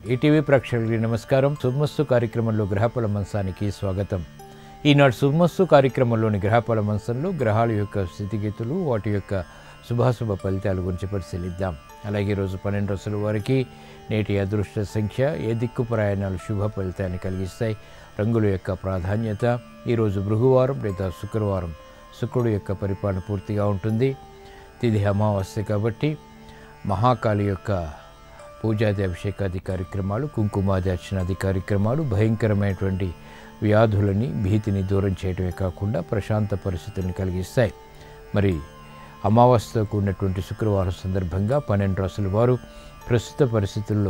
ETV ప్రేక్షకులకి నమస్కారం శుభమస్తు కార్యక్రమంలో గ్రహఫల మంచానికి స్వాగతం ఈనాడు శుభమస్తు కార్యక్రమంలోని గ్రహఫల మంచంలో గ్రహాల యొక్క స్థితిగతులు వాటి యొక్క శుభాశుభ ఫలితాల గురించి పరిశీలిద్దాం అలాగే ఈరోజు పన్నెండు రోజుల వారికి నేటి అదృష్ట సంఖ్య ఏ దిక్కు ప్రయాణాలు శుభ ఫలితాన్ని కలిగిస్తాయి రంగుల యొక్క ప్రాధాన్యత ఈరోజు భృగువారం లేదా శుక్రవారం శుక్రుడు యొక్క పరిపాలన పూర్తిగా ఉంటుంది తిథి అమావాస్య కాబట్టి మహాకాళి యొక్క పూజాది అభిషేకాది కార్యక్రమాలు కుంకుమాది అర్చనాది కార్యక్రమాలు భయంకరమైనటువంటి వ్యాధులని భీతిని దూరం చేయడమే కాకుండా ప్రశాంత పరిస్థితులను కలిగిస్తాయి మరి అమావాస్యతో కూడినటువంటి శుక్రవారం సందర్భంగా పన్నెండు రోజుల వారు ప్రస్తుత పరిస్థితుల్లో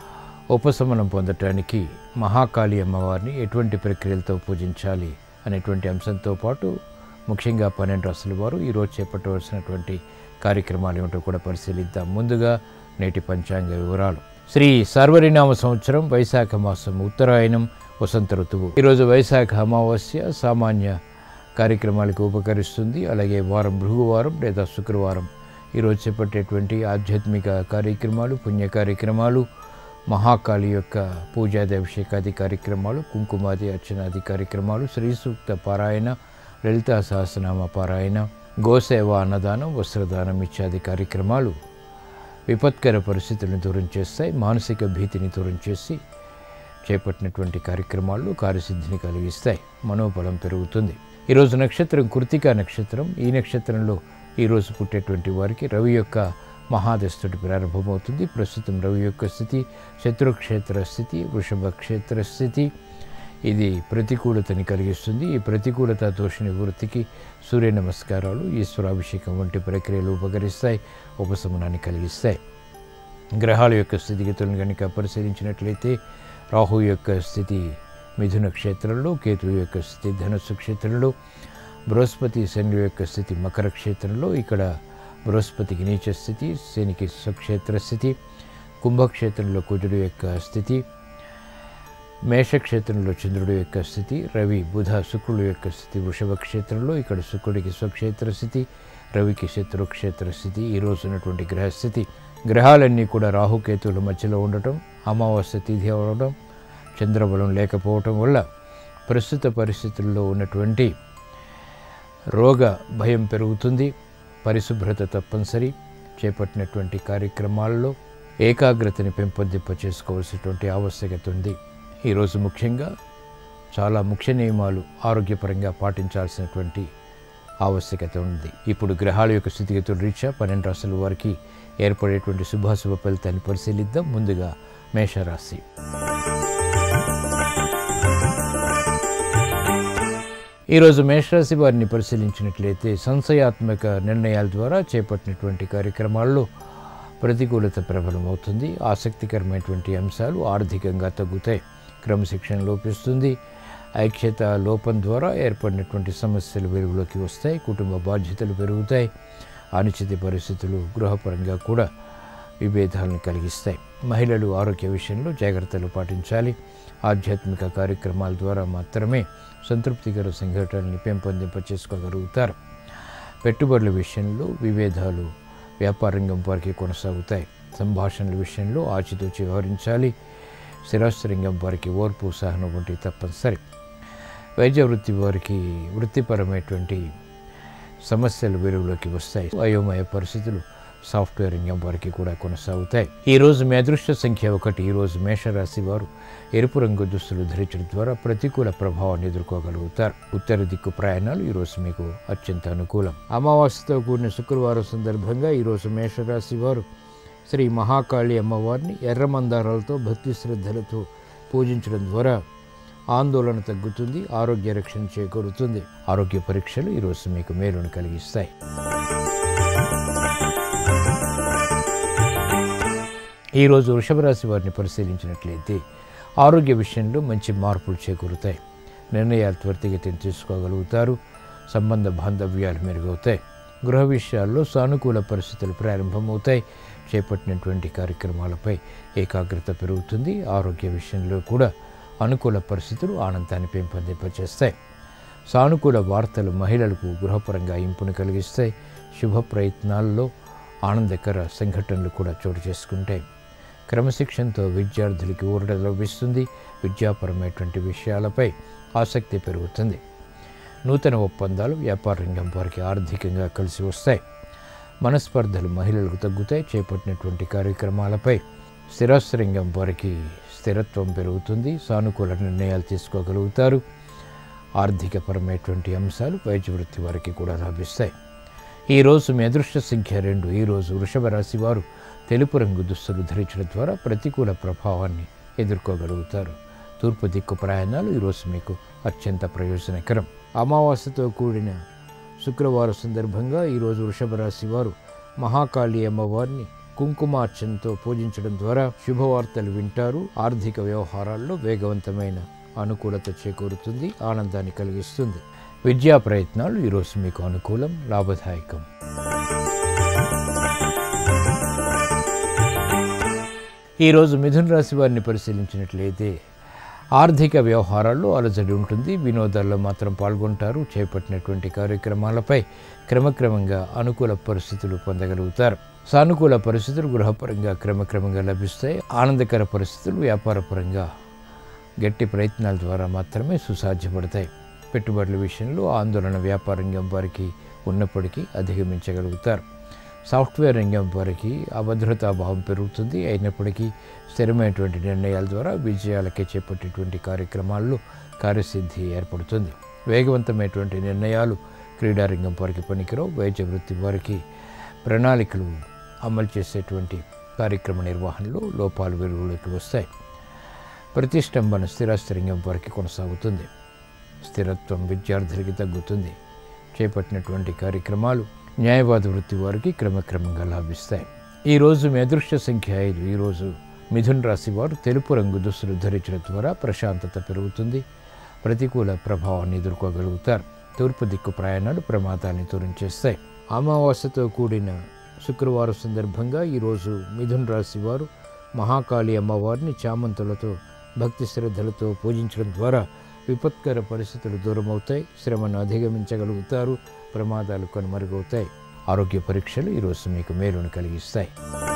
ఉపశమనం పొందటానికి మహాకాళి అమ్మవారిని ఎటువంటి ప్రక్రియలతో పూజించాలి అనేటువంటి అంశంతో పాటు ముఖ్యంగా పన్నెండు రాసుల వారు ఈరోజు చేపట్టవలసినటువంటి కార్యక్రమాలు ఏమిటో కూడా పరిశీలిద్దాం ముందుగా నేటి పంచాంగ వివరాలు శ్రీ సర్వరినామ సంవత్సరం వైశాఖ మాసం ఉత్తరాయణం వసంత ఋతువు ఈరోజు వైశాఖ అమావాస్య సామాన్య కార్యక్రమాలకు ఉపకరిస్తుంది అలాగే వారం భృగువారం లేదా శుక్రవారం ఈరోజు చేపట్టేటువంటి ఆధ్యాత్మిక కార్యక్రమాలు పుణ్య కార్యక్రమాలు మహాకాళి యొక్క పూజాది అభిషేకాది కార్యక్రమాలు కుంకుమాది అర్చనాది కార్యక్రమాలు శ్రీ సూక్త పారాయణ లలితా సహస్రనామ పారాయణ గోసేవ అన్నదానం వస్త్రదానం ఇత్యాది కార్యక్రమాలు విపత్కర పరిస్థితులను దూరం చేస్తాయి మానసిక భీతిని దూరం చేసి చేపట్టినటువంటి కార్యక్రమాల్లో కార్యసిద్ధిని కలిగిస్తాయి మనోబలం పెరుగుతుంది ఈరోజు నక్షత్రం కృతికా నక్షత్రం ఈ నక్షత్రంలో ఈరోజు పుట్టేటువంటి వారికి రవి యొక్క మహాదస్తుడి ప్రారంభమవుతుంది ప్రస్తుతం రవి యొక్క స్థితి శత్రుక్షేత్ర స్థితి వృషభ క్షేత్ర స్థితి ఇది ప్రతికూలతని కలిగిస్తుంది ఈ ప్రతికూలత దోష నివృత్తికి సూర్య నమస్కారాలు ఈశ్వరాభిషేకం వంటి ప్రక్రియలు ఉపకరిస్తాయి ఉపశమనాన్ని కలిగిస్తాయి గ్రహాల యొక్క స్థితిగతులను కనుక పరిశీలించినట్లయితే రాహు యొక్క స్థితి మిథున క్షేత్రంలో కేతు యొక్క స్థితి ధనుస్సు క్షేత్రంలో బృహస్పతి శని యొక్క స్థితి మకర క్షేత్రంలో ఇక్కడ బృహస్పతికి నీచ స్థితి శనికి స్వక్షేత్ర స్థితి కుంభక్షేత్రంలో కుజుడు యొక్క స్థితి మేషక్షేత్రంలో చంద్రుడు యొక్క స్థితి రవి బుధ శుక్రుడు యొక్క స్థితి వృషభ క్షేత్రంలో ఇక్కడ శుక్రుడికి స్వక్షేత్ర స్థితి రవికి శత్రుక్షేత్ర స్థితి ఈ రోజు ఉన్నటువంటి గ్రహస్థితి గ్రహాలన్నీ కూడా రాహుకేతువుల మధ్యలో ఉండటం అమావాస్య తిథి అవడం చంద్రబలం లేకపోవటం వల్ల ప్రస్తుత పరిస్థితుల్లో ఉన్నటువంటి రోగ భయం పెరుగుతుంది పరిశుభ్రత తప్పనిసరి చేపట్టినటువంటి కార్యక్రమాల్లో ఏకాగ్రతని పెంపొందింప చేసుకోవాల్సినటువంటి ఆవశ్యకత ఉంది ఈరోజు ముఖ్యంగా చాలా ముఖ్య నియమాలు ఆరోగ్యపరంగా పాటించాల్సినటువంటి ఆవశ్యకత ఉంది ఇప్పుడు గ్రహాల యొక్క స్థితిగతుల రీత్యా పన్నెండు రాశుల వారికి ఏర్పడేటువంటి శుభాశుభ ఫలితాన్ని పరిశీలిద్దాం ముందుగా మేషరాశి ఈరోజు మేషరాశి వారిని పరిశీలించినట్లయితే సంశయాత్మక నిర్ణయాల ద్వారా చేపట్టినటువంటి కార్యక్రమాల్లో ప్రతికూలత ప్రబలమవుతుంది ఆసక్తికరమైనటువంటి అంశాలు ఆర్థికంగా తగ్గుతాయి క్రమశిక్షణ లోపిస్తుంది ఐక్యత లోపం ద్వారా ఏర్పడినటువంటి సమస్యలు వెలుగులోకి వస్తాయి కుటుంబ బాధ్యతలు పెరుగుతాయి అనిశ్చిత పరిస్థితులు గృహపరంగా కూడా విభేదాలను కలిగిస్తాయి మహిళలు ఆరోగ్య విషయంలో జాగ్రత్తలు పాటించాలి ఆధ్యాత్మిక కార్యక్రమాల ద్వారా మాత్రమే సంతృప్తికర సంఘటనల్ని పెంపొందింప చేసుకోగలుగుతారు పెట్టుబడుల విషయంలో విభేదాలు వ్యాపారంగం వారికి కొనసాగుతాయి సంభాషణల విషయంలో ఆచితూచి వ్యవహరించాలి స్థిరాస్త్రంగం వారికి ఓర్పు సహనం వంటి తప్పనిసరి వైద్య వృత్తి వారికి వృత్తిపరమైనటువంటి సమస్యలు వెలుగులోకి వస్తాయి అయోమయ పరిస్థితులు సాఫ్ట్వేర్ రంగం వారికి కూడా కొనసాగుతాయి ఈ రోజు మీ అదృష్ట సంఖ్య ఒకటి ఈ రోజు మేషరాశి వారు ఎరుపు రంగు దుస్తులు ధరించడం ద్వారా ప్రతికూల ప్రభావాన్ని ఎదుర్కోగలుగుతారు ఉత్తర దిక్కు ప్రయాణాలు ఈ రోజు మీకు అత్యంత అనుకూలం అమావాస్యతో కూడిన శుక్రవారం సందర్భంగా ఈ రోజు మేషరాశి వారు శ్రీ మహాకాళి అమ్మవారిని ఎర్ర మందారాలతో భక్తి శ్రద్ధలతో పూజించడం ద్వారా ఆందోళన తగ్గుతుంది ఆరోగ్య రక్షణ చేకూరుతుంది ఆరోగ్య పరీక్షలు ఈరోజు మీకు మేలును కలిగిస్తాయి ఈరోజు వృషభ రాశి వారిని పరిశీలించినట్లయితే ఆరోగ్య విషయంలో మంచి మార్పులు చేకూరుతాయి నిర్ణయాలు త్వరితగతిని తీసుకోగలుగుతారు సంబంధ బాంధవ్యాలు మెరుగవుతాయి గృహ విషయాల్లో సానుకూల పరిస్థితులు ప్రారంభమవుతాయి చేపట్టినటువంటి కార్యక్రమాలపై ఏకాగ్రత పెరుగుతుంది ఆరోగ్య విషయంలో కూడా అనుకూల పరిస్థితులు ఆనందాన్ని పెంపొందింపచేస్తాయి సానుకూల వార్తలు మహిళలకు గృహపరంగా ఇంపును కలిగిస్తాయి శుభ ప్రయత్నాల్లో ఆనందకర సంఘటనలు కూడా చోటు చేసుకుంటాయి క్రమశిక్షణతో విద్యార్థులకి ఊరట లభిస్తుంది విద్యాపరమైనటువంటి విషయాలపై ఆసక్తి పెరుగుతుంది నూతన ఒప్పందాలు వ్యాపార రంగం వారికి ఆర్థికంగా కలిసి వస్తాయి మనస్పర్ధలు మహిళలకు తగ్గుతాయి చేపట్టినటువంటి కార్యక్రమాలపై స్థిరాస్తి రంగం వారికి స్థిరత్వం పెరుగుతుంది సానుకూల నిర్ణయాలు తీసుకోగలుగుతారు ఆర్థికపరమైనటువంటి అంశాలు వైద్య వృత్తి వారికి కూడా లభిస్తాయి ఈరోజు మీ అదృష్ట సంఖ్య రెండు ఈరోజు వృషభ రాశి వారు తెలుపు రంగు దుస్తులు ధరించడం ద్వారా ప్రతికూల ప్రభావాన్ని ఎదుర్కోగలుగుతారు తూర్పు దిక్కు ప్రయాణాలు ఈరోజు మీకు అత్యంత ప్రయోజనకరం అమావాస్యతో కూడిన శుక్రవారం సందర్భంగా ఈరోజు వృషభ రాశి వారు మహాకాళి అమ్మవారిని కుంకుమార్చనతో పూజించడం ద్వారా శుభవార్తలు వింటారు ఆర్థిక వ్యవహారాల్లో వేగవంతమైన అనుకూలత చేకూరుతుంది ఆనందాన్ని కలిగిస్తుంది విద్యా ప్రయత్నాలు ఈరోజు మీకు అనుకూలం లాభదాయకం ఈరోజు మిథున రాశి వారిని పరిశీలించినట్లయితే ఆర్థిక వ్యవహారాల్లో అలజడి ఉంటుంది వినోదాల్లో మాత్రం పాల్గొంటారు చేపట్టినటువంటి కార్యక్రమాలపై క్రమక్రమంగా అనుకూల పరిస్థితులు పొందగలుగుతారు సానుకూల పరిస్థితులు గృహపరంగా క్రమక్రమంగా లభిస్తాయి ఆనందకర పరిస్థితులు వ్యాపారపరంగా గట్టి ప్రయత్నాల ద్వారా మాత్రమే సుసాధ్యపడతాయి పెట్టుబడుల విషయంలో ఆందోళన వ్యాపార రంగం వారికి ఉన్నప్పటికీ అధిగమించగలుగుతారు సాఫ్ట్వేర్ రంగం వారికి అభద్రతా భావం పెరుగుతుంది అయినప్పటికీ స్థిరమైనటువంటి నిర్ణయాల ద్వారా విజయాలకే చేపట్టేటువంటి కార్యక్రమాల్లో కార్యసిద్ధి ఏర్పడుతుంది వేగవంతమైనటువంటి నిర్ణయాలు క్రీడారంగం వారికి పనికిరావు వైద్య వృత్తి వారికి ప్రణాళికలు అమలు చేసేటువంటి కార్యక్రమ నిర్వహణలో లోపాలు వెలుగులోకి వస్తాయి ప్రతిష్టంభన స్థిరాస్తి రంగం వారికి కొనసాగుతుంది స్థిరత్వం విద్యార్థులకి తగ్గుతుంది చేపట్టినటువంటి కార్యక్రమాలు న్యాయవాద వృత్తి వారికి క్రమక్రమంగా లాభిస్తాయి ఈరోజు మీ అదృష్ట సంఖ్య ఐదు ఈరోజు మిథున్ రాశి వారు తెలుపు రంగు దుస్తులు ధరించడం ద్వారా ప్రశాంతత పెరుగుతుంది ప్రతికూల ప్రభావాన్ని ఎదుర్కోగలుగుతారు తూర్పు దిక్కు ప్రయాణాలు ప్రమాదాన్ని తొలగించేస్తాయి అమావాస్యతో కూడిన శుక్రవారం సందర్భంగా ఈరోజు మిథున్ రాశి వారు మహాకాళి అమ్మవారిని చామంతులతో భక్తి శ్రద్ధలతో పూజించడం ద్వారా విపత్కర పరిస్థితులు దూరమవుతాయి శ్రమను అధిగమించగలుగుతారు ప్రమాదాలు కనుమరుగవుతాయి ఆరోగ్య పరీక్షలు ఈరోజు మీకు మేలును కలిగిస్తాయి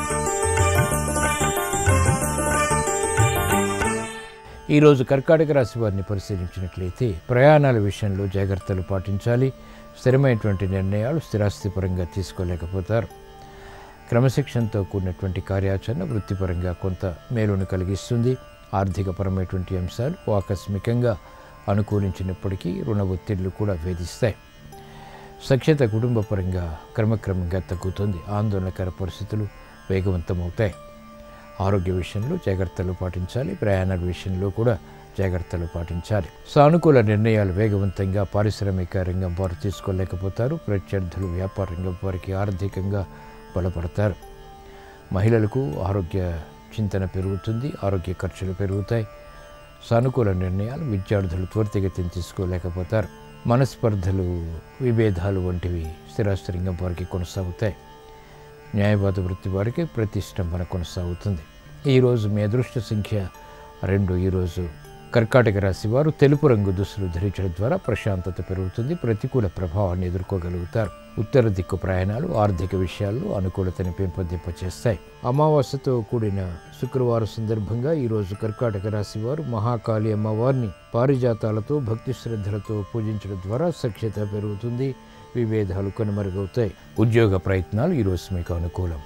ఈరోజు కర్కాటక రాశి వారిని పరిశీలించినట్లయితే ప్రయాణాల విషయంలో జాగ్రత్తలు పాటించాలి స్థిరమైనటువంటి నిర్ణయాలు స్థిరాస్తిపరంగా తీసుకోలేకపోతారు క్రమశిక్షణతో కూడినటువంటి కార్యాచరణ వృత్తిపరంగా కొంత మేలును కలిగిస్తుంది ఆర్థికపరమైనటువంటి అంశాలు ఆకస్మికంగా అనుకూలించినప్పటికీ రుణ ఒత్తిళ్లు కూడా వేధిస్తాయి సఖ్యత కుటుంబపరంగా క్రమక్రమంగా తగ్గుతుంది ఆందోళనకర పరిస్థితులు వేగవంతమవుతాయి ఆరోగ్య విషయంలో జాగ్రత్తలు పాటించాలి ప్రయాణాల విషయంలో కూడా జాగ్రత్తలు పాటించాలి సానుకూల నిర్ణయాలు వేగవంతంగా పారిశ్రామిక రంగం వారు తీసుకోలేకపోతారు ప్రత్యర్థులు వ్యాపార రంగం వారికి ఆర్థికంగా బలపడతారు మహిళలకు ఆరోగ్య చింతన పెరుగుతుంది ఆరోగ్య ఖర్చులు పెరుగుతాయి సానుకూల నిర్ణయాలు విద్యార్థులు త్వరితగతిని తీసుకోలేకపోతారు మనస్పర్ధలు విభేదాలు వంటివి స్థిరాస్తి రంగం వారికి కొనసాగుతాయి న్యాయవాద వృత్తి వారికి ప్రతిష్టంభన కొనసాగుతుంది ఈరోజు మీ అదృష్ట సంఖ్య రెండు ఈరోజు కర్కాటక రాశి వారు తెలుపు రంగు దుస్తులు ధరించడం ద్వారా ప్రశాంతత పెరుగుతుంది ప్రతికూల ప్రభావాన్ని ఎదుర్కోగలుగుతారు ఉత్తర దిక్కు ప్రయాణాలు ఆర్థిక విషయాల్లో అనుకూలతని పెంపొందింపచేస్తాయి అమావాస్యతో కూడిన శుక్రవారం సందర్భంగా ఈరోజు కర్కాటక రాశి వారు మహాకాళి అమ్మవారిని పారిజాతాలతో భక్తి శ్రద్ధలతో పూజించడం ద్వారా సఖ్యత పెరుగుతుంది విభేదాలు కనుమరుగవుతాయి ఉద్యోగ ప్రయత్నాలు ఈరోజు మీకు అనుకూలం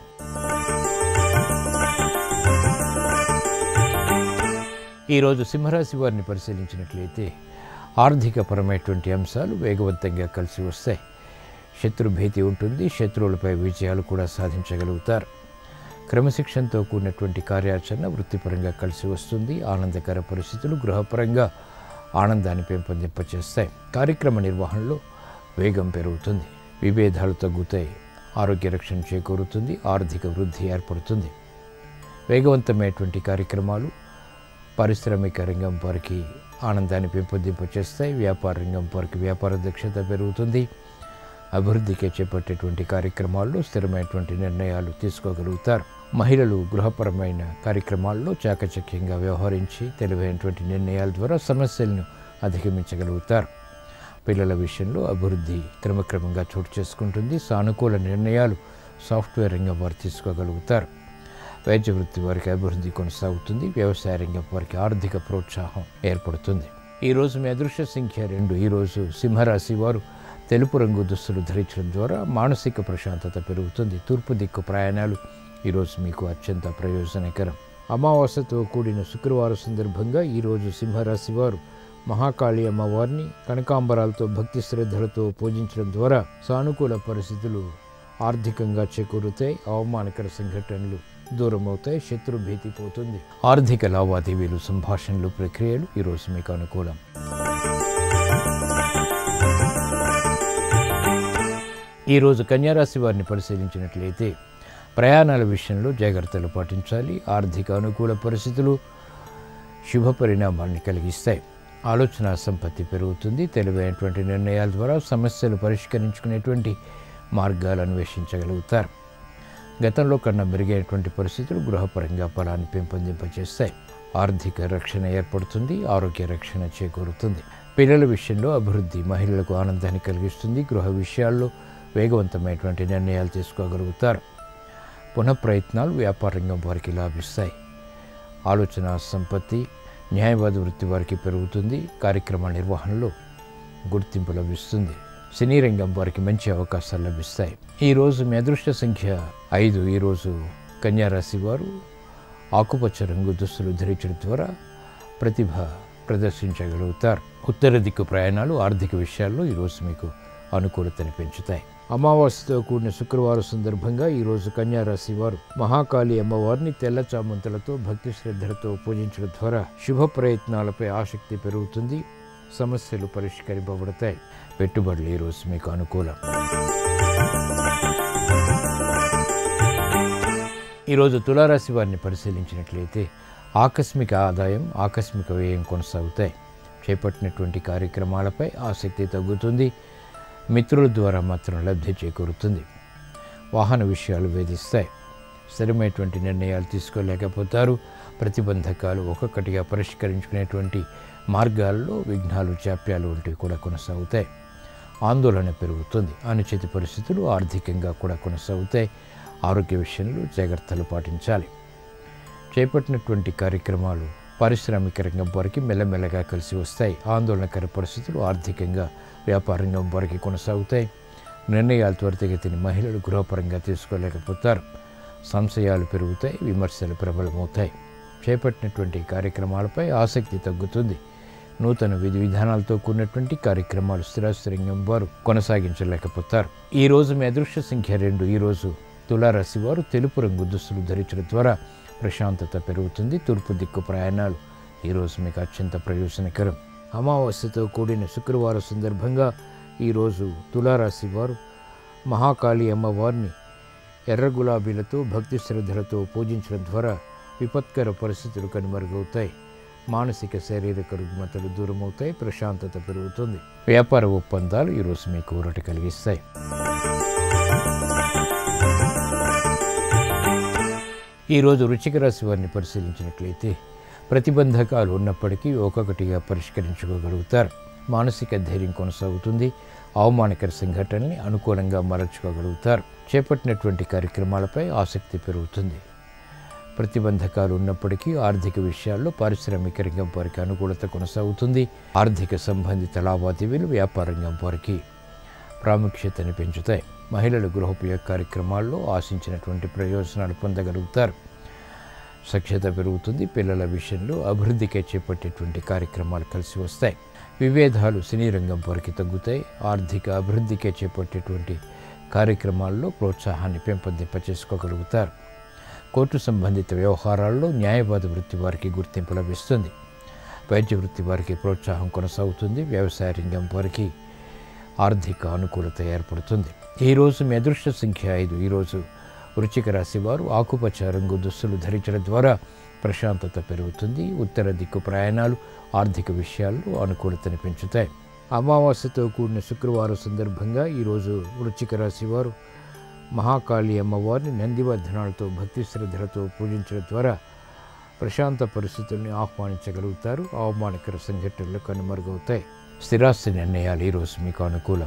ఈరోజు సింహరాశి వారిని పరిశీలించినట్లయితే ఆర్థికపరమైనటువంటి అంశాలు వేగవంతంగా కలిసి వస్తాయి శత్రు భీతి ఉంటుంది శత్రువులపై విజయాలు కూడా సాధించగలుగుతారు క్రమశిక్షణతో కూడినటువంటి కార్యాచరణ వృత్తిపరంగా కలిసి వస్తుంది ఆనందకర పరిస్థితులు గృహపరంగా ఆనందాన్ని పెంపొందింపచేస్తాయి కార్యక్రమ నిర్వహణలో వేగం పెరుగుతుంది విభేదాలు తగ్గుతాయి ఆరోగ్య రక్షణ చేకూరుతుంది ఆర్థిక వృద్ధి ఏర్పడుతుంది వేగవంతమైనటువంటి కార్యక్రమాలు పారిశ్రామిక రంగం వారికి ఆనందాన్ని పెంపొందింపచేస్తాయి వ్యాపార రంగం వారికి వ్యాపార దక్షత పెరుగుతుంది అభివృద్ధికి చేపట్టేటువంటి కార్యక్రమాల్లో స్థిరమైనటువంటి నిర్ణయాలు తీసుకోగలుగుతారు మహిళలు గృహపరమైన కార్యక్రమాల్లో చాకచక్యంగా వ్యవహరించి తెలివైనటువంటి నిర్ణయాల ద్వారా సమస్యలను అధిగమించగలుగుతారు పిల్లల విషయంలో అభివృద్ధి క్రమక్రమంగా చోటు చేసుకుంటుంది సానుకూల నిర్ణయాలు సాఫ్ట్వేర్ రంగం వారు తీసుకోగలుగుతారు వైద్య వృత్తి వారికి అభివృద్ధి కొనసాగుతుంది వ్యవసాయ రంగం వారికి ఆర్థిక ప్రోత్సాహం ఏర్పడుతుంది ఈరోజు మీ అదృశ్య సంఖ్య రెండు ఈరోజు సింహరాశి వారు తెలుపు రంగు దుస్తులు ధరించడం ద్వారా మానసిక ప్రశాంతత పెరుగుతుంది తూర్పు దిక్కు ప్రయాణాలు ఈరోజు మీకు అత్యంత ప్రయోజనకరం అమావాస్యతో కూడిన శుక్రవారం సందర్భంగా ఈరోజు సింహరాశి వారు మహాకాళి అమ్మవారిని కనకాంబరాలతో భక్తి శ్రద్ధలతో పూజించడం ద్వారా సానుకూల పరిస్థితులు ఆర్థికంగా చేకూరుతాయి అవమానకర సంఘటనలు దూరమవుతాయి శత్రు భీతి పోతుంది ఆర్థిక లావాదేవీలు సంభాషణలు ప్రక్రియలు ఈరోజు మీకు అనుకూలం ఈరోజు కన్యారాశి వారిని పరిశీలించినట్లయితే ప్రయాణాల విషయంలో జాగ్రత్తలు పాటించాలి ఆర్థిక అనుకూల పరిస్థితులు శుభ పరిణామాన్ని కలిగిస్తాయి ఆలోచన సంపత్తి పెరుగుతుంది తెలివైనటువంటి నిర్ణయాల ద్వారా సమస్యలు పరిష్కరించుకునేటువంటి మార్గాలు అన్వేషించగలుగుతారు గతంలో కన్నా మెరుగైనటువంటి పరిస్థితులు గృహపరంగా ఫలాన్ని పెంపొందింపచేస్తాయి ఆర్థిక రక్షణ ఏర్పడుతుంది ఆరోగ్య రక్షణ చేకూరుతుంది పిల్లల విషయంలో అభివృద్ధి మహిళలకు ఆనందాన్ని కలిగిస్తుంది గృహ విషయాల్లో వేగవంతమైనటువంటి నిర్ణయాలు తీసుకోగలుగుతారు పునఃప్రయత్నాలు వ్యాపార రంగం వారికి లాభిస్తాయి ఆలోచన సంపత్తి న్యాయవాద వృత్తి వారికి పెరుగుతుంది కార్యక్రమ నిర్వహణలో గుర్తింపు లభిస్తుంది సినీ రంగం వారికి మంచి అవకాశాలు లభిస్తాయి ఈరోజు మీ అదృష్ట సంఖ్య ఐదు ఈరోజు కన్యారాశి వారు ఆకుపచ్చ రంగు దుస్తులు ధరించడం ద్వారా ప్రతిభ ప్రదర్శించగలుగుతారు ఉత్తర దిక్కు ప్రయాణాలు ఆర్థిక విషయాల్లో ఈరోజు మీకు అనుకూలతని పెంచుతాయి అమావాస్యతో కూడిన శుక్రవారం సందర్భంగా ఈరోజు కన్యారాశి వారు మహాకాళి అమ్మవారిని తెల్ల చామంతులతో భక్తి శ్రద్ధలతో పూజించడం ద్వారా శుభ ప్రయత్నాలపై ఆసక్తి పెరుగుతుంది సమస్యలు పరిష్కరింపబడతాయి పెట్టుబడులు ఈరోజు మీకు అనుకూలం ఈరోజు తులారాశి వారిని పరిశీలించినట్లయితే ఆకస్మిక ఆదాయం ఆకస్మిక వ్యయం కొనసాగుతాయి చేపట్టినటువంటి కార్యక్రమాలపై ఆసక్తి తగ్గుతుంది మిత్రుల ద్వారా మాత్రం లబ్ధి చేకూరుతుంది వాహన విషయాలు వేధిస్తాయి స్థిరమైనటువంటి నిర్ణయాలు తీసుకోలేకపోతారు ప్రతిబంధకాలు ఒక్కొక్కటిగా పరిష్కరించుకునేటువంటి మార్గాల్లో విఘ్నాలు జాప్యాలు వంటివి కూడా కొనసాగుతాయి ఆందోళన పెరుగుతుంది అనుచిత పరిస్థితులు ఆర్థికంగా కూడా కొనసాగుతాయి ఆరోగ్య విషయంలో జాగ్రత్తలు పాటించాలి చేపట్టినటువంటి కార్యక్రమాలు పారిశ్రామిక రంగం వారికి మెల్లమెల్లగా కలిసి వస్తాయి ఆందోళనకర పరిస్థితులు ఆర్థికంగా వ్యాపార రంగం వారికి కొనసాగుతాయి నిర్ణయాలు త్వరితగతిని మహిళలు గృహపరంగా తీసుకోలేకపోతారు సంశయాలు పెరుగుతాయి విమర్శలు ప్రబలమవుతాయి చేపట్టినటువంటి కార్యక్రమాలపై ఆసక్తి తగ్గుతుంది నూతన విధి విధానాలతో కూడినటువంటి కార్యక్రమాలు స్థిరాస్తి రంగం వారు కొనసాగించలేకపోతారు ఈ రోజు మీ అదృష్ట సంఖ్య రెండు ఈరోజు తులారాశి వారు తెలుపు రంగు దుస్తులు ధరించడం ద్వారా ప్రశాంతత పెరుగుతుంది తూర్పు దిక్కు ప్రయాణాలు ఈరోజు మీకు అత్యంత ప్రయోజనకరం అమావాస్యతో కూడిన శుక్రవారం సందర్భంగా ఈరోజు తులారాశి వారు మహాకాళి అమ్మవారిని ఎర్ర గులాబీలతో భక్తి శ్రద్ధలతో పూజించడం ద్వారా విపత్కర పరిస్థితులు కనుమరుగవుతాయి మానసిక శారీరక రుగ్మతలు దూరమవుతాయి ప్రశాంతత పెరుగుతుంది వ్యాపార ఒప్పందాలు ఈరోజు మీకు ఊరట కలిగిస్తాయి ఈరోజు రుచిక రాశి వారిని పరిశీలించినట్లయితే ప్రతిబంధకాలు ఉన్నప్పటికీ ఒక్కొక్కటిగా పరిష్కరించుకోగలుగుతారు మానసిక ధైర్యం కొనసాగుతుంది అవమానకర సంఘటనల్ని అనుకూలంగా మరల్చుకోగలుగుతారు చేపట్టినటువంటి కార్యక్రమాలపై ఆసక్తి పెరుగుతుంది ప్రతిబంధకాలు ఉన్నప్పటికీ ఆర్థిక విషయాల్లో పారిశ్రామిక రంగం వారికి అనుకూలత కొనసాగుతుంది ఆర్థిక సంబంధిత లావాదేవీలు వ్యాపార రంగం వారికి ప్రాముఖ్యతని పెంచుతాయి మహిళలు గృహోపయోగ కార్యక్రమాల్లో ఆశించినటువంటి ప్రయోజనాలు పొందగలుగుతారు సఖ్యత పెరుగుతుంది పిల్లల విషయంలో అభివృద్ధికే చేపట్టేటువంటి కార్యక్రమాలు కలిసి వస్తాయి విభేదాలు సినీ రంగం వారికి తగ్గుతాయి ఆర్థిక అభివృద్ధికే చేపట్టేటువంటి కార్యక్రమాల్లో ప్రోత్సాహాన్ని పెంపొందింపచేసుకోగలుగుతారు కోర్టు సంబంధిత వ్యవహారాల్లో న్యాయవాద వృత్తి వారికి గుర్తింపు లభిస్తుంది వైద్య వృత్తి వారికి ప్రోత్సాహం కొనసాగుతుంది వ్యవసాయ రంగం వారికి ఆర్థిక అనుకూలత ఏర్పడుతుంది ఈరోజు మీ అదృష్ట సంఖ్య ఐదు ఈరోజు వృచ్చిక రాశి వారు ఆకుపచ్చ రంగు దుస్తులు ధరించడం ద్వారా ప్రశాంతత పెరుగుతుంది ఉత్తర దిక్కు ప్రయాణాలు ఆర్థిక విషయాల్లో అనుకూలతని పెంచుతాయి అమావాస్యతో కూడిన శుక్రవారం సందర్భంగా ఈరోజు వృచ్చిక రాశి వారు మహాకాళి అమ్మవారిని నందివర్ధనాలతో భక్తి శ్రద్ధలతో పూజించడం ద్వారా ప్రశాంత పరిస్థితుల్ని ఆహ్వానించగలుగుతారు అవమానకర సంఘటనలు కనుమరుగవుతాయి స్థిరాస్తి నిర్ణయాలు ఈరోజు మీకు అనుకూలం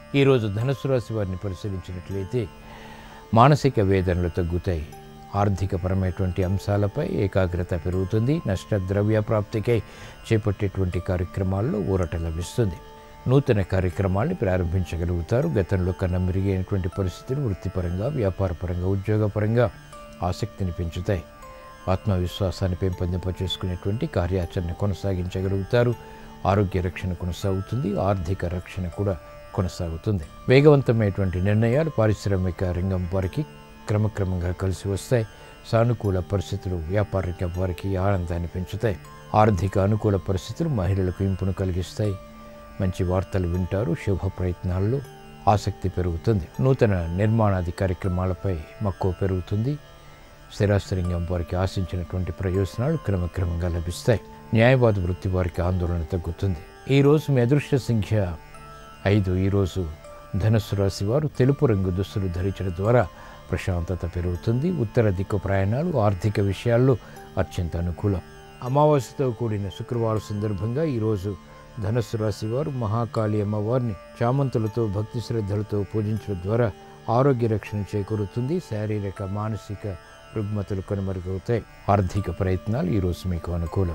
ఈరోజు ధనుసు రాశి వారిని పరిశీలించినట్లయితే మానసిక వేదనలు తగ్గుతాయి ఆర్థికపరమైనటువంటి అంశాలపై ఏకాగ్రత పెరుగుతుంది నష్ట ద్రవ్య ప్రాప్తికై చేపట్టేటువంటి కార్యక్రమాల్లో ఊరట లభిస్తుంది నూతన కార్యక్రమాల్ని ప్రారంభించగలుగుతారు గతంలో కన్నా మెరుగైనటువంటి పరిస్థితులు వృత్తిపరంగా వ్యాపారపరంగా ఉద్యోగపరంగా ఆసక్తిని పెంచుతాయి ఆత్మవిశ్వాసాన్ని పెంపొందింపచేసుకునేటువంటి కార్యాచరణ కొనసాగించగలుగుతారు ఆరోగ్య రక్షణ కొనసాగుతుంది ఆర్థిక రక్షణ కూడా కొనసాగుతుంది వేగవంతమైనటువంటి నిర్ణయాలు పారిశ్రామిక రంగం వారికి క్రమక్రమంగా కలిసి వస్తాయి సానుకూల పరిస్థితులు వ్యాపార రంగం వారికి ఆనందాన్ని పెంచుతాయి ఆర్థిక అనుకూల పరిస్థితులు మహిళలకు ఇంపును కలిగిస్తాయి మంచి వార్తలు వింటారు శుభ ప్రయత్నాల్లో ఆసక్తి పెరుగుతుంది నూతన నిర్మాణాది కార్యక్రమాలపై మక్కువ పెరుగుతుంది స్థిరాస్తి రంగం వారికి ఆశించినటువంటి ప్రయోజనాలు క్రమక్రమంగా లభిస్తాయి న్యాయవాద వృత్తి వారికి ఆందోళన తగ్గుతుంది ఈరోజు మీ అదృష్ట సంఖ్య ఐదు ఈరోజు ధనుస్సు రాశి వారు తెలుపు రంగు దుస్తులు ధరించడం ద్వారా ప్రశాంతత పెరుగుతుంది ఉత్తర దిక్కు ప్రయాణాలు ఆర్థిక విషయాల్లో అత్యంత అనుకూలం అమావాస్యతో కూడిన శుక్రవారం సందర్భంగా ఈరోజు ధనుస్సు రాశి వారు మహాకాళి అమ్మవారిని చామంతులతో భక్తి శ్రద్ధలతో పూజించడం ద్వారా ఆరోగ్య రక్షణ చేకూరుతుంది శారీరక మానసిక రుగ్మతలు కనుమరుగవుతాయి ఆర్థిక ప్రయత్నాలు ఈరోజు మీకు అనుకూలం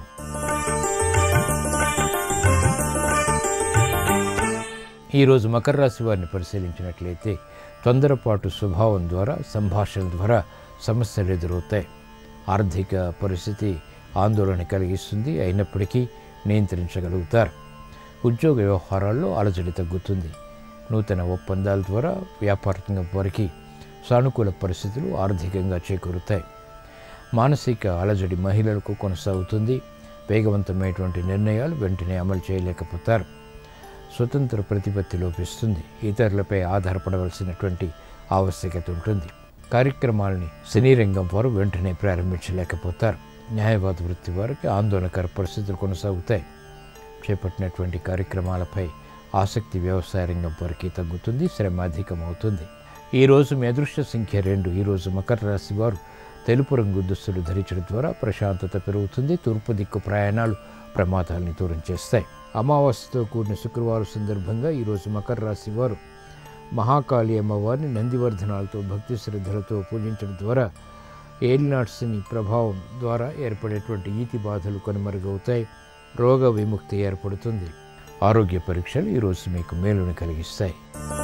ఈరోజు మకర రాశి వారిని పరిశీలించినట్లయితే తొందరపాటు స్వభావం ద్వారా సంభాషణ ద్వారా సమస్యలు ఎదురవుతాయి ఆర్థిక పరిస్థితి ఆందోళన కలిగిస్తుంది అయినప్పటికీ నియంత్రించగలుగుతారు ఉద్యోగ వ్యవహారాల్లో అలజడి తగ్గుతుంది నూతన ఒప్పందాల ద్వారా వ్యాపారంగా వారికి సానుకూల పరిస్థితులు ఆర్థికంగా చేకూరుతాయి మానసిక అలజడి మహిళలకు కొనసాగుతుంది వేగవంతమైనటువంటి నిర్ణయాలు వెంటనే అమలు చేయలేకపోతారు స్వతంత్ర ప్రతిపత్తి లోపిస్తుంది ఇతరులపై ఆధారపడవలసినటువంటి ఆవశ్యకత ఉంటుంది కార్యక్రమాలని సినీ రంగం వారు వెంటనే ప్రారంభించలేకపోతారు న్యాయవాద వృత్తి వారికి ఆందోళనకర పరిస్థితులు కొనసాగుతాయి చేపట్టినటువంటి కార్యక్రమాలపై ఆసక్తి వ్యవసాయ రంగం వారికి తగ్గుతుంది శ్రమ అధికమవుతుంది ఈరోజు మీ అదృష్ట సంఖ్య రెండు ఈరోజు మకర రాశి వారు తెలుపు రంగు దుస్తులు ధరించడం ద్వారా ప్రశాంతత పెరుగుతుంది తూర్పు దిక్కు ప్రయాణాలు ప్రమాదాలని దూరం చేస్తాయి అమావాస్యతో కూడిన శుక్రవారం సందర్భంగా ఈరోజు మకర రాశి వారు మహాకాళి అమ్మవారిని నందివర్ధనాలతో భక్తి శ్రద్ధలతో పూజించడం ద్వారా ఏలినాట్స్ని ప్రభావం ద్వారా ఏర్పడేటువంటి ఈతి బాధలు కనుమరుగవుతాయి రోగ విముక్తి ఏర్పడుతుంది ఆరోగ్య పరీక్షలు ఈరోజు మీకు మేలుని కలిగిస్తాయి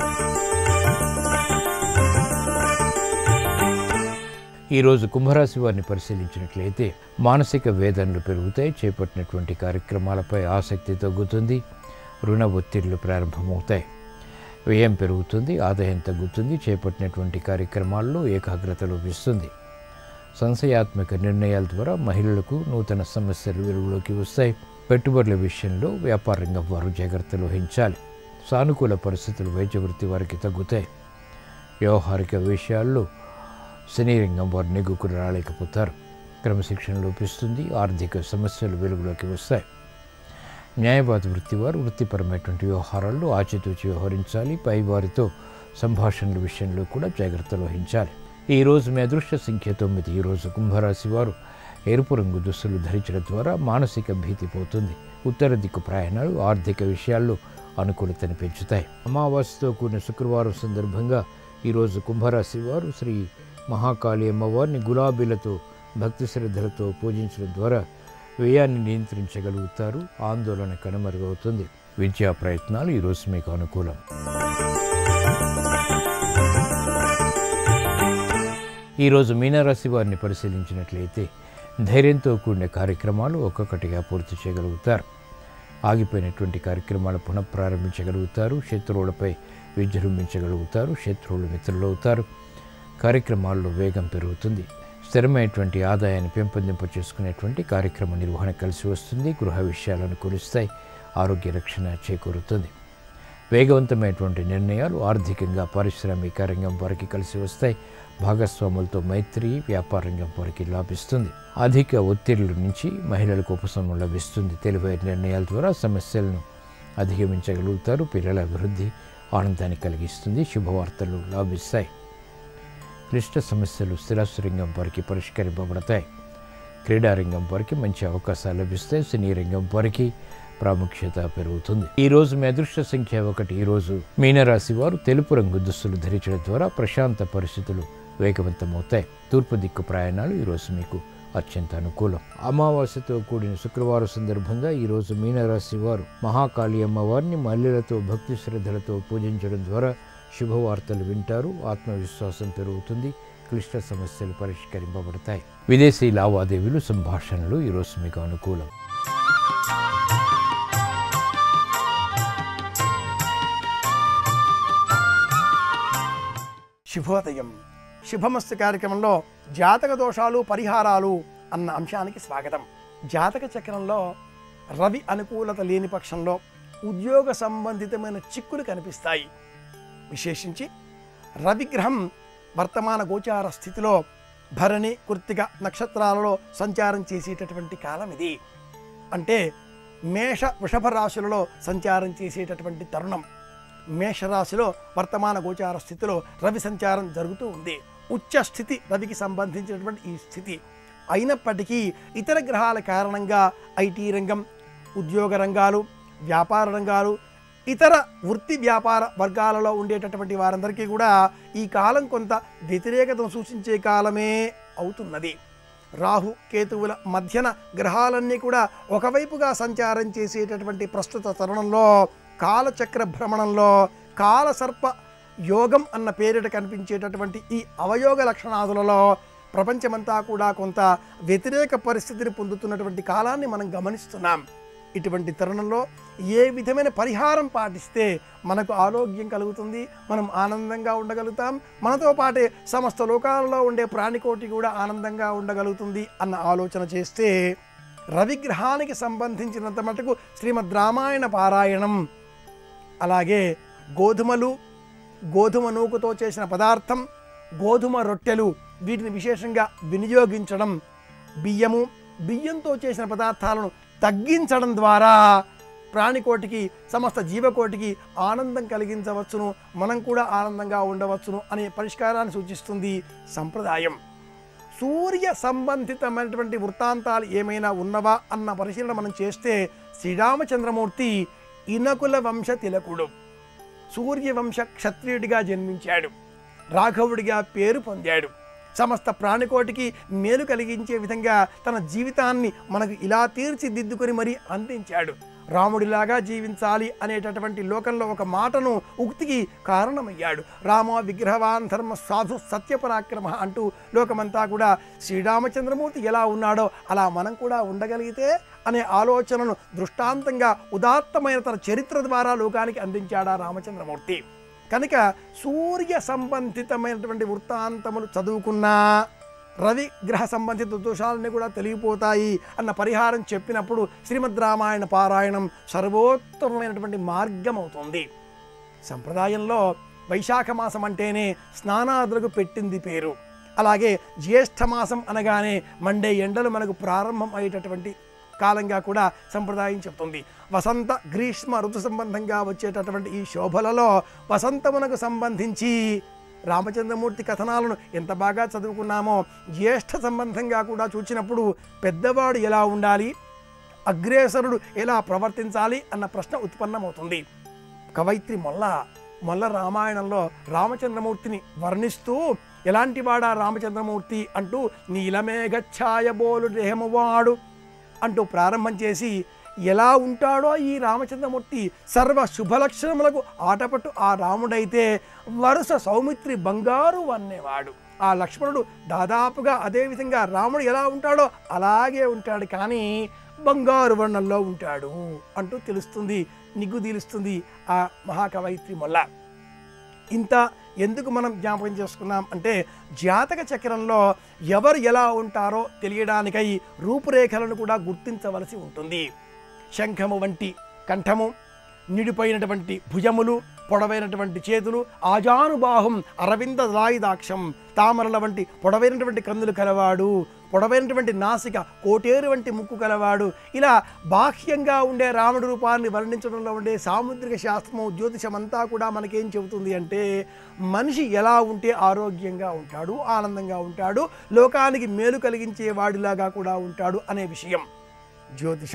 ఈరోజు కుంభరాశి వారిని పరిశీలించినట్లయితే మానసిక వేదనలు పెరుగుతాయి చేపట్టినటువంటి కార్యక్రమాలపై ఆసక్తి తగ్గుతుంది రుణ ఒత్తిళ్లు ప్రారంభమవుతాయి వ్యయం పెరుగుతుంది ఆదాయం తగ్గుతుంది చేపట్టినటువంటి కార్యక్రమాల్లో ఏకాగ్రత లోపిస్తుంది సంశయాత్మక నిర్ణయాల ద్వారా మహిళలకు నూతన సమస్యలు వెలుగులోకి వస్తాయి పెట్టుబడుల విషయంలో వ్యాపార రంగం వారు జాగ్రత్తలు వహించాలి సానుకూల పరిస్థితులు వైద్య వృత్తి వారికి తగ్గుతాయి వ్యవహారిక విషయాల్లో సినీ రంగం వారు నెగ్గుకు రాలేకపోతారు క్రమశిక్షణ లోపిస్తుంది ఆర్థిక సమస్యలు వెలుగులోకి వస్తాయి న్యాయవాద వృత్తి వారు వృత్తిపరమైనటువంటి వ్యవహారాల్లో ఆచితూచి వ్యవహరించాలి పై వారితో సంభాషణల విషయంలో కూడా జాగ్రత్తలు వహించాలి ఈరోజు మీ అదృష్ట సంఖ్య తొమ్మిది ఈరోజు కుంభరాశి వారు ఎరుపు రంగు దుస్తులు ధరించడం ద్వారా మానసిక భీతి పోతుంది ఉత్తర దిక్కు ప్రయాణాలు ఆర్థిక విషయాల్లో అనుకూలతని పెంచుతాయి అమావాస్యతో కూడిన శుక్రవారం సందర్భంగా ఈరోజు కుంభరాశి వారు శ్రీ మహాకాళి అమ్మవారిని గులాబీలతో భక్తి శ్రద్ధలతో పూజించడం ద్వారా వ్యయాన్ని నియంత్రించగలుగుతారు ఆందోళన కనుమరుగవుతుంది విద్యా ప్రయత్నాలు ఈరోజు మీకు అనుకూలం ఈరోజు మీనరాశి వారిని పరిశీలించినట్లయితే ధైర్యంతో కూడిన కార్యక్రమాలు ఒక్కొక్కటిగా పూర్తి చేయగలుగుతారు ఆగిపోయినటువంటి కార్యక్రమాలు పునఃప్రారంభించగలుగుతారు శత్రువులపై విజృంభించగలుగుతారు శత్రువులు మిత్రులవుతారు కార్యక్రమాల్లో వేగం పెరుగుతుంది స్థిరమైనటువంటి ఆదాయాన్ని పెంపొందింప చేసుకునేటువంటి కార్యక్రమ నిర్వహణ కలిసి వస్తుంది గృహ విషయాలను కురుస్తాయి ఆరోగ్య రక్షణ చేకూరుతుంది వేగవంతమైనటువంటి నిర్ణయాలు ఆర్థికంగా పారిశ్రామిక రంగం వారికి కలిసి వస్తాయి భాగస్వాములతో మైత్రి వ్యాపార రంగం వారికి లాభిస్తుంది అధిక ఒత్తిళ్ల నుంచి మహిళలకు ఉపశమనం లభిస్తుంది తెలివైన నిర్ణయాల ద్వారా సమస్యలను అధిగమించగలుగుతారు పిల్లల అభివృద్ధి ఆనందాన్ని కలిగిస్తుంది శుభవార్తలు లాభిస్తాయి క్లిష్ట సమస్యలు స్థిరాస్తి రంగం వారికి పరిష్కరింపబడతాయి క్రీడారంగం వారికి మంచి అవకాశాలు లభిస్తాయి సినీ రంగం వారికి ప్రాముఖ్యత పెరుగుతుంది ఈ రోజు మీ అదృష్ట సంఖ్య ఒకటి ఈ రోజు మీనరాశి వారు తెలుపు రంగు దుస్తులు ధరించడం ద్వారా ప్రశాంత పరిస్థితులు వేగవంతమవుతాయి తూర్పు దిక్కు ప్రయాణాలు ఈరోజు మీకు అత్యంత అనుకూలం అమావాస్యతో కూడిన శుక్రవారం సందర్భంగా ఈరోజు మీనరాశి వారు మహాకాళి అమ్మవారిని మల్లెలతో భక్తి శ్రద్ధలతో పూజించడం ద్వారా శుభవార్తలు వింటారు ఆత్మవిశ్వాసం పెరుగుతుంది క్లిష్ట సమస్యలు పరిష్కరింపబడతాయి విదేశీ లావాదేవీలు సంభాషణలు ఈరోజు మీకు అనుకూలం శుభోదయం శుభమస్తు కార్యక్రమంలో జాతక దోషాలు పరిహారాలు అన్న అంశానికి స్వాగతం జాతక చక్రంలో రవి అనుకూలత లేని పక్షంలో ఉద్యోగ సంబంధితమైన చిక్కులు కనిపిస్తాయి విశేషించి రవిగ్రహం వర్తమాన గోచార స్థితిలో భరణి కృత్తిక నక్షత్రాలలో సంచారం చేసేటటువంటి కాలం ఇది అంటే మేష వృషభ రాశులలో సంచారం చేసేటటువంటి తరుణం మేషరాశిలో వర్తమాన గోచార స్థితిలో రవి సంచారం జరుగుతూ ఉంది ఉచ్చ స్థితి రవికి సంబంధించినటువంటి ఈ స్థితి అయినప్పటికీ ఇతర గ్రహాల కారణంగా ఐటీ రంగం ఉద్యోగ రంగాలు వ్యాపార రంగాలు ఇతర వృత్తి వ్యాపార వర్గాలలో ఉండేటటువంటి వారందరికీ కూడా ఈ కాలం కొంత వ్యతిరేకతను సూచించే కాలమే అవుతున్నది రాహు కేతువుల మధ్యన గ్రహాలన్నీ కూడా ఒకవైపుగా సంచారం చేసేటటువంటి ప్రస్తుత తరుణంలో కాలచక్ర భ్రమణంలో కాలసర్ప యోగం అన్న పేరిట కనిపించేటటువంటి ఈ అవయోగ లక్షణాదులలో ప్రపంచమంతా కూడా కొంత వ్యతిరేక పరిస్థితిని పొందుతున్నటువంటి కాలాన్ని మనం గమనిస్తున్నాం ఇటువంటి తరుణంలో ఏ విధమైన పరిహారం పాటిస్తే మనకు ఆరోగ్యం కలుగుతుంది మనం ఆనందంగా ఉండగలుగుతాం మనతో పాటే సమస్త లోకాలలో ఉండే ప్రాణికోటి కూడా ఆనందంగా ఉండగలుగుతుంది అన్న ఆలోచన చేస్తే రవిగ్రహానికి సంబంధించినంత మటుకు శ్రీమద్ రామాయణ పారాయణం అలాగే గోధుమలు గోధుమ నూకుతో చేసిన పదార్థం గోధుమ రొట్టెలు వీటిని విశేషంగా వినియోగించడం బియ్యము బియ్యంతో చేసిన పదార్థాలను తగ్గించడం ద్వారా ప్రాణికోటికి సమస్త జీవకోటికి ఆనందం కలిగించవచ్చును మనం కూడా ఆనందంగా ఉండవచ్చును అనే పరిష్కారాన్ని సూచిస్తుంది సంప్రదాయం సూర్య సంబంధితమైనటువంటి వృత్తాంతాలు ఏమైనా ఉన్నవా అన్న పరిశీలన మనం చేస్తే శ్రీరామచంద్రమూర్తి ఇనకుల వంశ తిలకుడు సూర్యవంశ క్షత్రియుడిగా జన్మించాడు రాఘవుడిగా పేరు పొందాడు సమస్త ప్రాణికోటికి మేలు కలిగించే విధంగా తన జీవితాన్ని మనకు ఇలా తీర్చిదిద్దుకొని మరీ అందించాడు రాముడిలాగా జీవించాలి అనేటటువంటి లోకంలో ఒక మాటను ఉక్తికి కారణమయ్యాడు రామ విగ్రహవాన్ ధర్మ సాధు సత్యపరాక్రమ అంటూ లోకమంతా కూడా శ్రీరామచంద్రమూర్తి ఎలా ఉన్నాడో అలా మనం కూడా ఉండగలిగితే అనే ఆలోచనను దృష్టాంతంగా ఉదాత్తమైన తన చరిత్ర ద్వారా లోకానికి అందించాడా రామచంద్రమూర్తి కనుక సూర్య సంబంధితమైనటువంటి వృత్తాంతములు చదువుకున్నా రవి గ్రహ సంబంధిత దోషాలన్నీ కూడా తెలిగిపోతాయి అన్న పరిహారం చెప్పినప్పుడు శ్రీమద్ రామాయణ పారాయణం సర్వోత్తమమైనటువంటి మార్గం అవుతుంది సంప్రదాయంలో వైశాఖ మాసం అంటేనే స్నానాదులకు పెట్టింది పేరు అలాగే జ్యేష్ఠ మాసం అనగానే మండే ఎండలు మనకు ప్రారంభం అయ్యేటటువంటి కాలంగా కూడా సంప్రదాయం చెప్తుంది వసంత గ్రీష్మ ఋతు సంబంధంగా వచ్చేటటువంటి ఈ శోభలలో వసంతమునకు సంబంధించి రామచంద్రమూర్తి కథనాలను ఎంత బాగా చదువుకున్నామో జ్యేష్ఠ సంబంధంగా కూడా చూచినప్పుడు పెద్దవాడు ఎలా ఉండాలి అగ్రేసరుడు ఎలా ప్రవర్తించాలి అన్న ప్రశ్న ఉత్పన్నమవుతుంది కవయిత్రి మొల్ల మొల్ల రామాయణంలో రామచంద్రమూర్తిని వర్ణిస్తూ ఎలాంటి వాడా రామచంద్రమూర్తి అంటూ నీలమేఘఛాయబోలు దేహమువాడు అంటూ ప్రారంభం చేసి ఎలా ఉంటాడో ఈ రామచంద్రమూర్తి సర్వ శుభలక్షణములకు ఆటపట్టు ఆ రాముడైతే వరుస సౌమిత్రి బంగారు వన్నేవాడు ఆ లక్ష్మణుడు దాదాపుగా అదే విధంగా రాముడు ఎలా ఉంటాడో అలాగే ఉంటాడు కానీ బంగారు వర్ణంలో ఉంటాడు అంటూ తెలుస్తుంది నిగ్గు తీలుస్తుంది ఆ మహాకవయిత్రి మొల్ల ఇంత ఎందుకు మనం జ్ఞాపకం చేసుకున్నాం అంటే జాతక చక్రంలో ఎవరు ఎలా ఉంటారో తెలియడానికై రూపురేఖలను కూడా గుర్తించవలసి ఉంటుంది శంఖము వంటి కంఠము నిడిపోయినటువంటి భుజములు పొడవైనటువంటి చేతులు ఆజానుబాహం అరవింద దాయిదాక్షం తామరల వంటి పొడవైనటువంటి కన్నులు కలవాడు పొడవైనటువంటి నాసిక కోటేరు వంటి ముక్కు కలవాడు ఇలా బాహ్యంగా ఉండే రాముడి రూపాన్ని వర్ణించడంలో ఉండే సాముద్రిక శాస్త్రము జ్యోతిషం అంతా కూడా మనకేం చెబుతుంది అంటే మనిషి ఎలా ఉంటే ఆరోగ్యంగా ఉంటాడు ఆనందంగా ఉంటాడు లోకానికి మేలు కలిగించే వాడిలాగా కూడా ఉంటాడు అనే విషయం జ్యోతిషం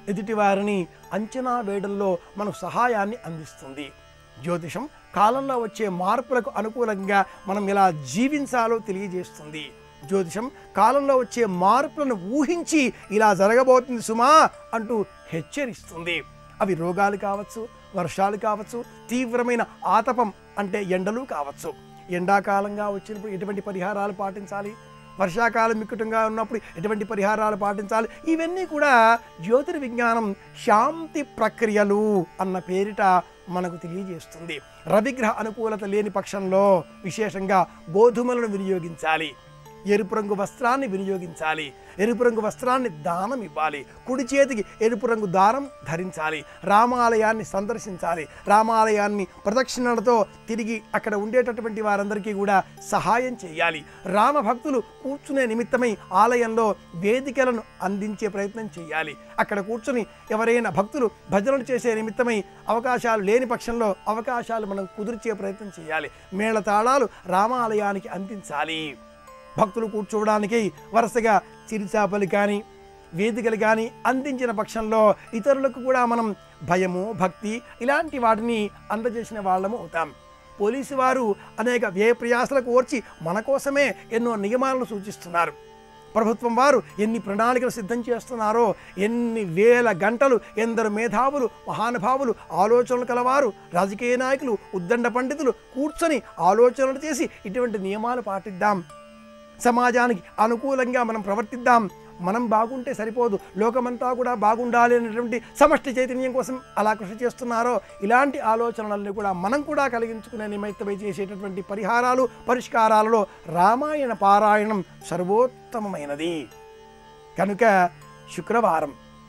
ఎదుటివారిని అంచనా వేయడంలో మనకు సహాయాన్ని అందిస్తుంది జ్యోతిషం కాలంలో వచ్చే మార్పులకు అనుకూలంగా మనం ఎలా జీవించాలో తెలియజేస్తుంది జ్యోతిషం కాలంలో వచ్చే మార్పులను ఊహించి ఇలా జరగబోతుంది సుమా అంటూ హెచ్చరిస్తుంది అవి రోగాలు కావచ్చు వర్షాలు కావచ్చు తీవ్రమైన ఆతపం అంటే ఎండలు కావచ్చు ఎండాకాలంగా వచ్చినప్పుడు ఎటువంటి పరిహారాలు పాటించాలి వర్షాకాలం మిక్కుటంగా ఉన్నప్పుడు ఎటువంటి పరిహారాలు పాటించాలి ఇవన్నీ కూడా జ్యోతిర్విజ్ఞానం శాంతి ప్రక్రియలు అన్న పేరిట మనకు తెలియజేస్తుంది రవిగ్రహ అనుకూలత లేని పక్షంలో విశేషంగా గోధుమలను వినియోగించాలి ఎరుపు రంగు వస్త్రాన్ని వినియోగించాలి ఎరుపు రంగు వస్త్రాన్ని దానం ఇవ్వాలి కుడి చేతికి ఎరుపు రంగు దారం ధరించాలి రామాలయాన్ని సందర్శించాలి రామాలయాన్ని ప్రదక్షిణలతో తిరిగి అక్కడ ఉండేటటువంటి వారందరికీ కూడా సహాయం చేయాలి రామ భక్తులు కూర్చునే నిమిత్తమై ఆలయంలో వేదికలను అందించే ప్రయత్నం చేయాలి అక్కడ కూర్చుని ఎవరైనా భక్తులు భజనలు చేసే నిమిత్తమై అవకాశాలు లేని పక్షంలో అవకాశాలు మనం కుదిర్చే ప్రయత్నం చేయాలి మేళతాళాలు రామాలయానికి అందించాలి భక్తులు కూర్చోవడానికి వరుసగా చిరుచాపలు కానీ వేదికలు కానీ అందించిన పక్షంలో ఇతరులకు కూడా మనం భయము భక్తి ఇలాంటి వాటిని అందజేసిన వాళ్ళము అవుతాం పోలీసు వారు అనేక వ్యయ ప్రయాసలకు ఓర్చి మన కోసమే ఎన్నో నియమాలను సూచిస్తున్నారు ప్రభుత్వం వారు ఎన్ని ప్రణాళికలు సిద్ధం చేస్తున్నారో ఎన్ని వేల గంటలు ఎందరు మేధావులు మహానుభావులు ఆలోచనలు కలవారు రాజకీయ నాయకులు ఉద్దండ పండితులు కూర్చొని ఆలోచనలు చేసి ఇటువంటి నియమాలు పాటిద్దాం సమాజానికి అనుకూలంగా మనం ప్రవర్తిద్దాం మనం బాగుంటే సరిపోదు లోకమంతా కూడా బాగుండాలి అనేటువంటి సమష్టి చైతన్యం కోసం అలా కృషి చేస్తున్నారో ఇలాంటి ఆలోచనలన్నీ కూడా మనం కూడా కలిగించుకునే నిమిత్తమై చేసేటటువంటి పరిహారాలు పరిష్కారాలలో రామాయణ పారాయణం సర్వోత్తమమైనది కనుక శుక్రవారం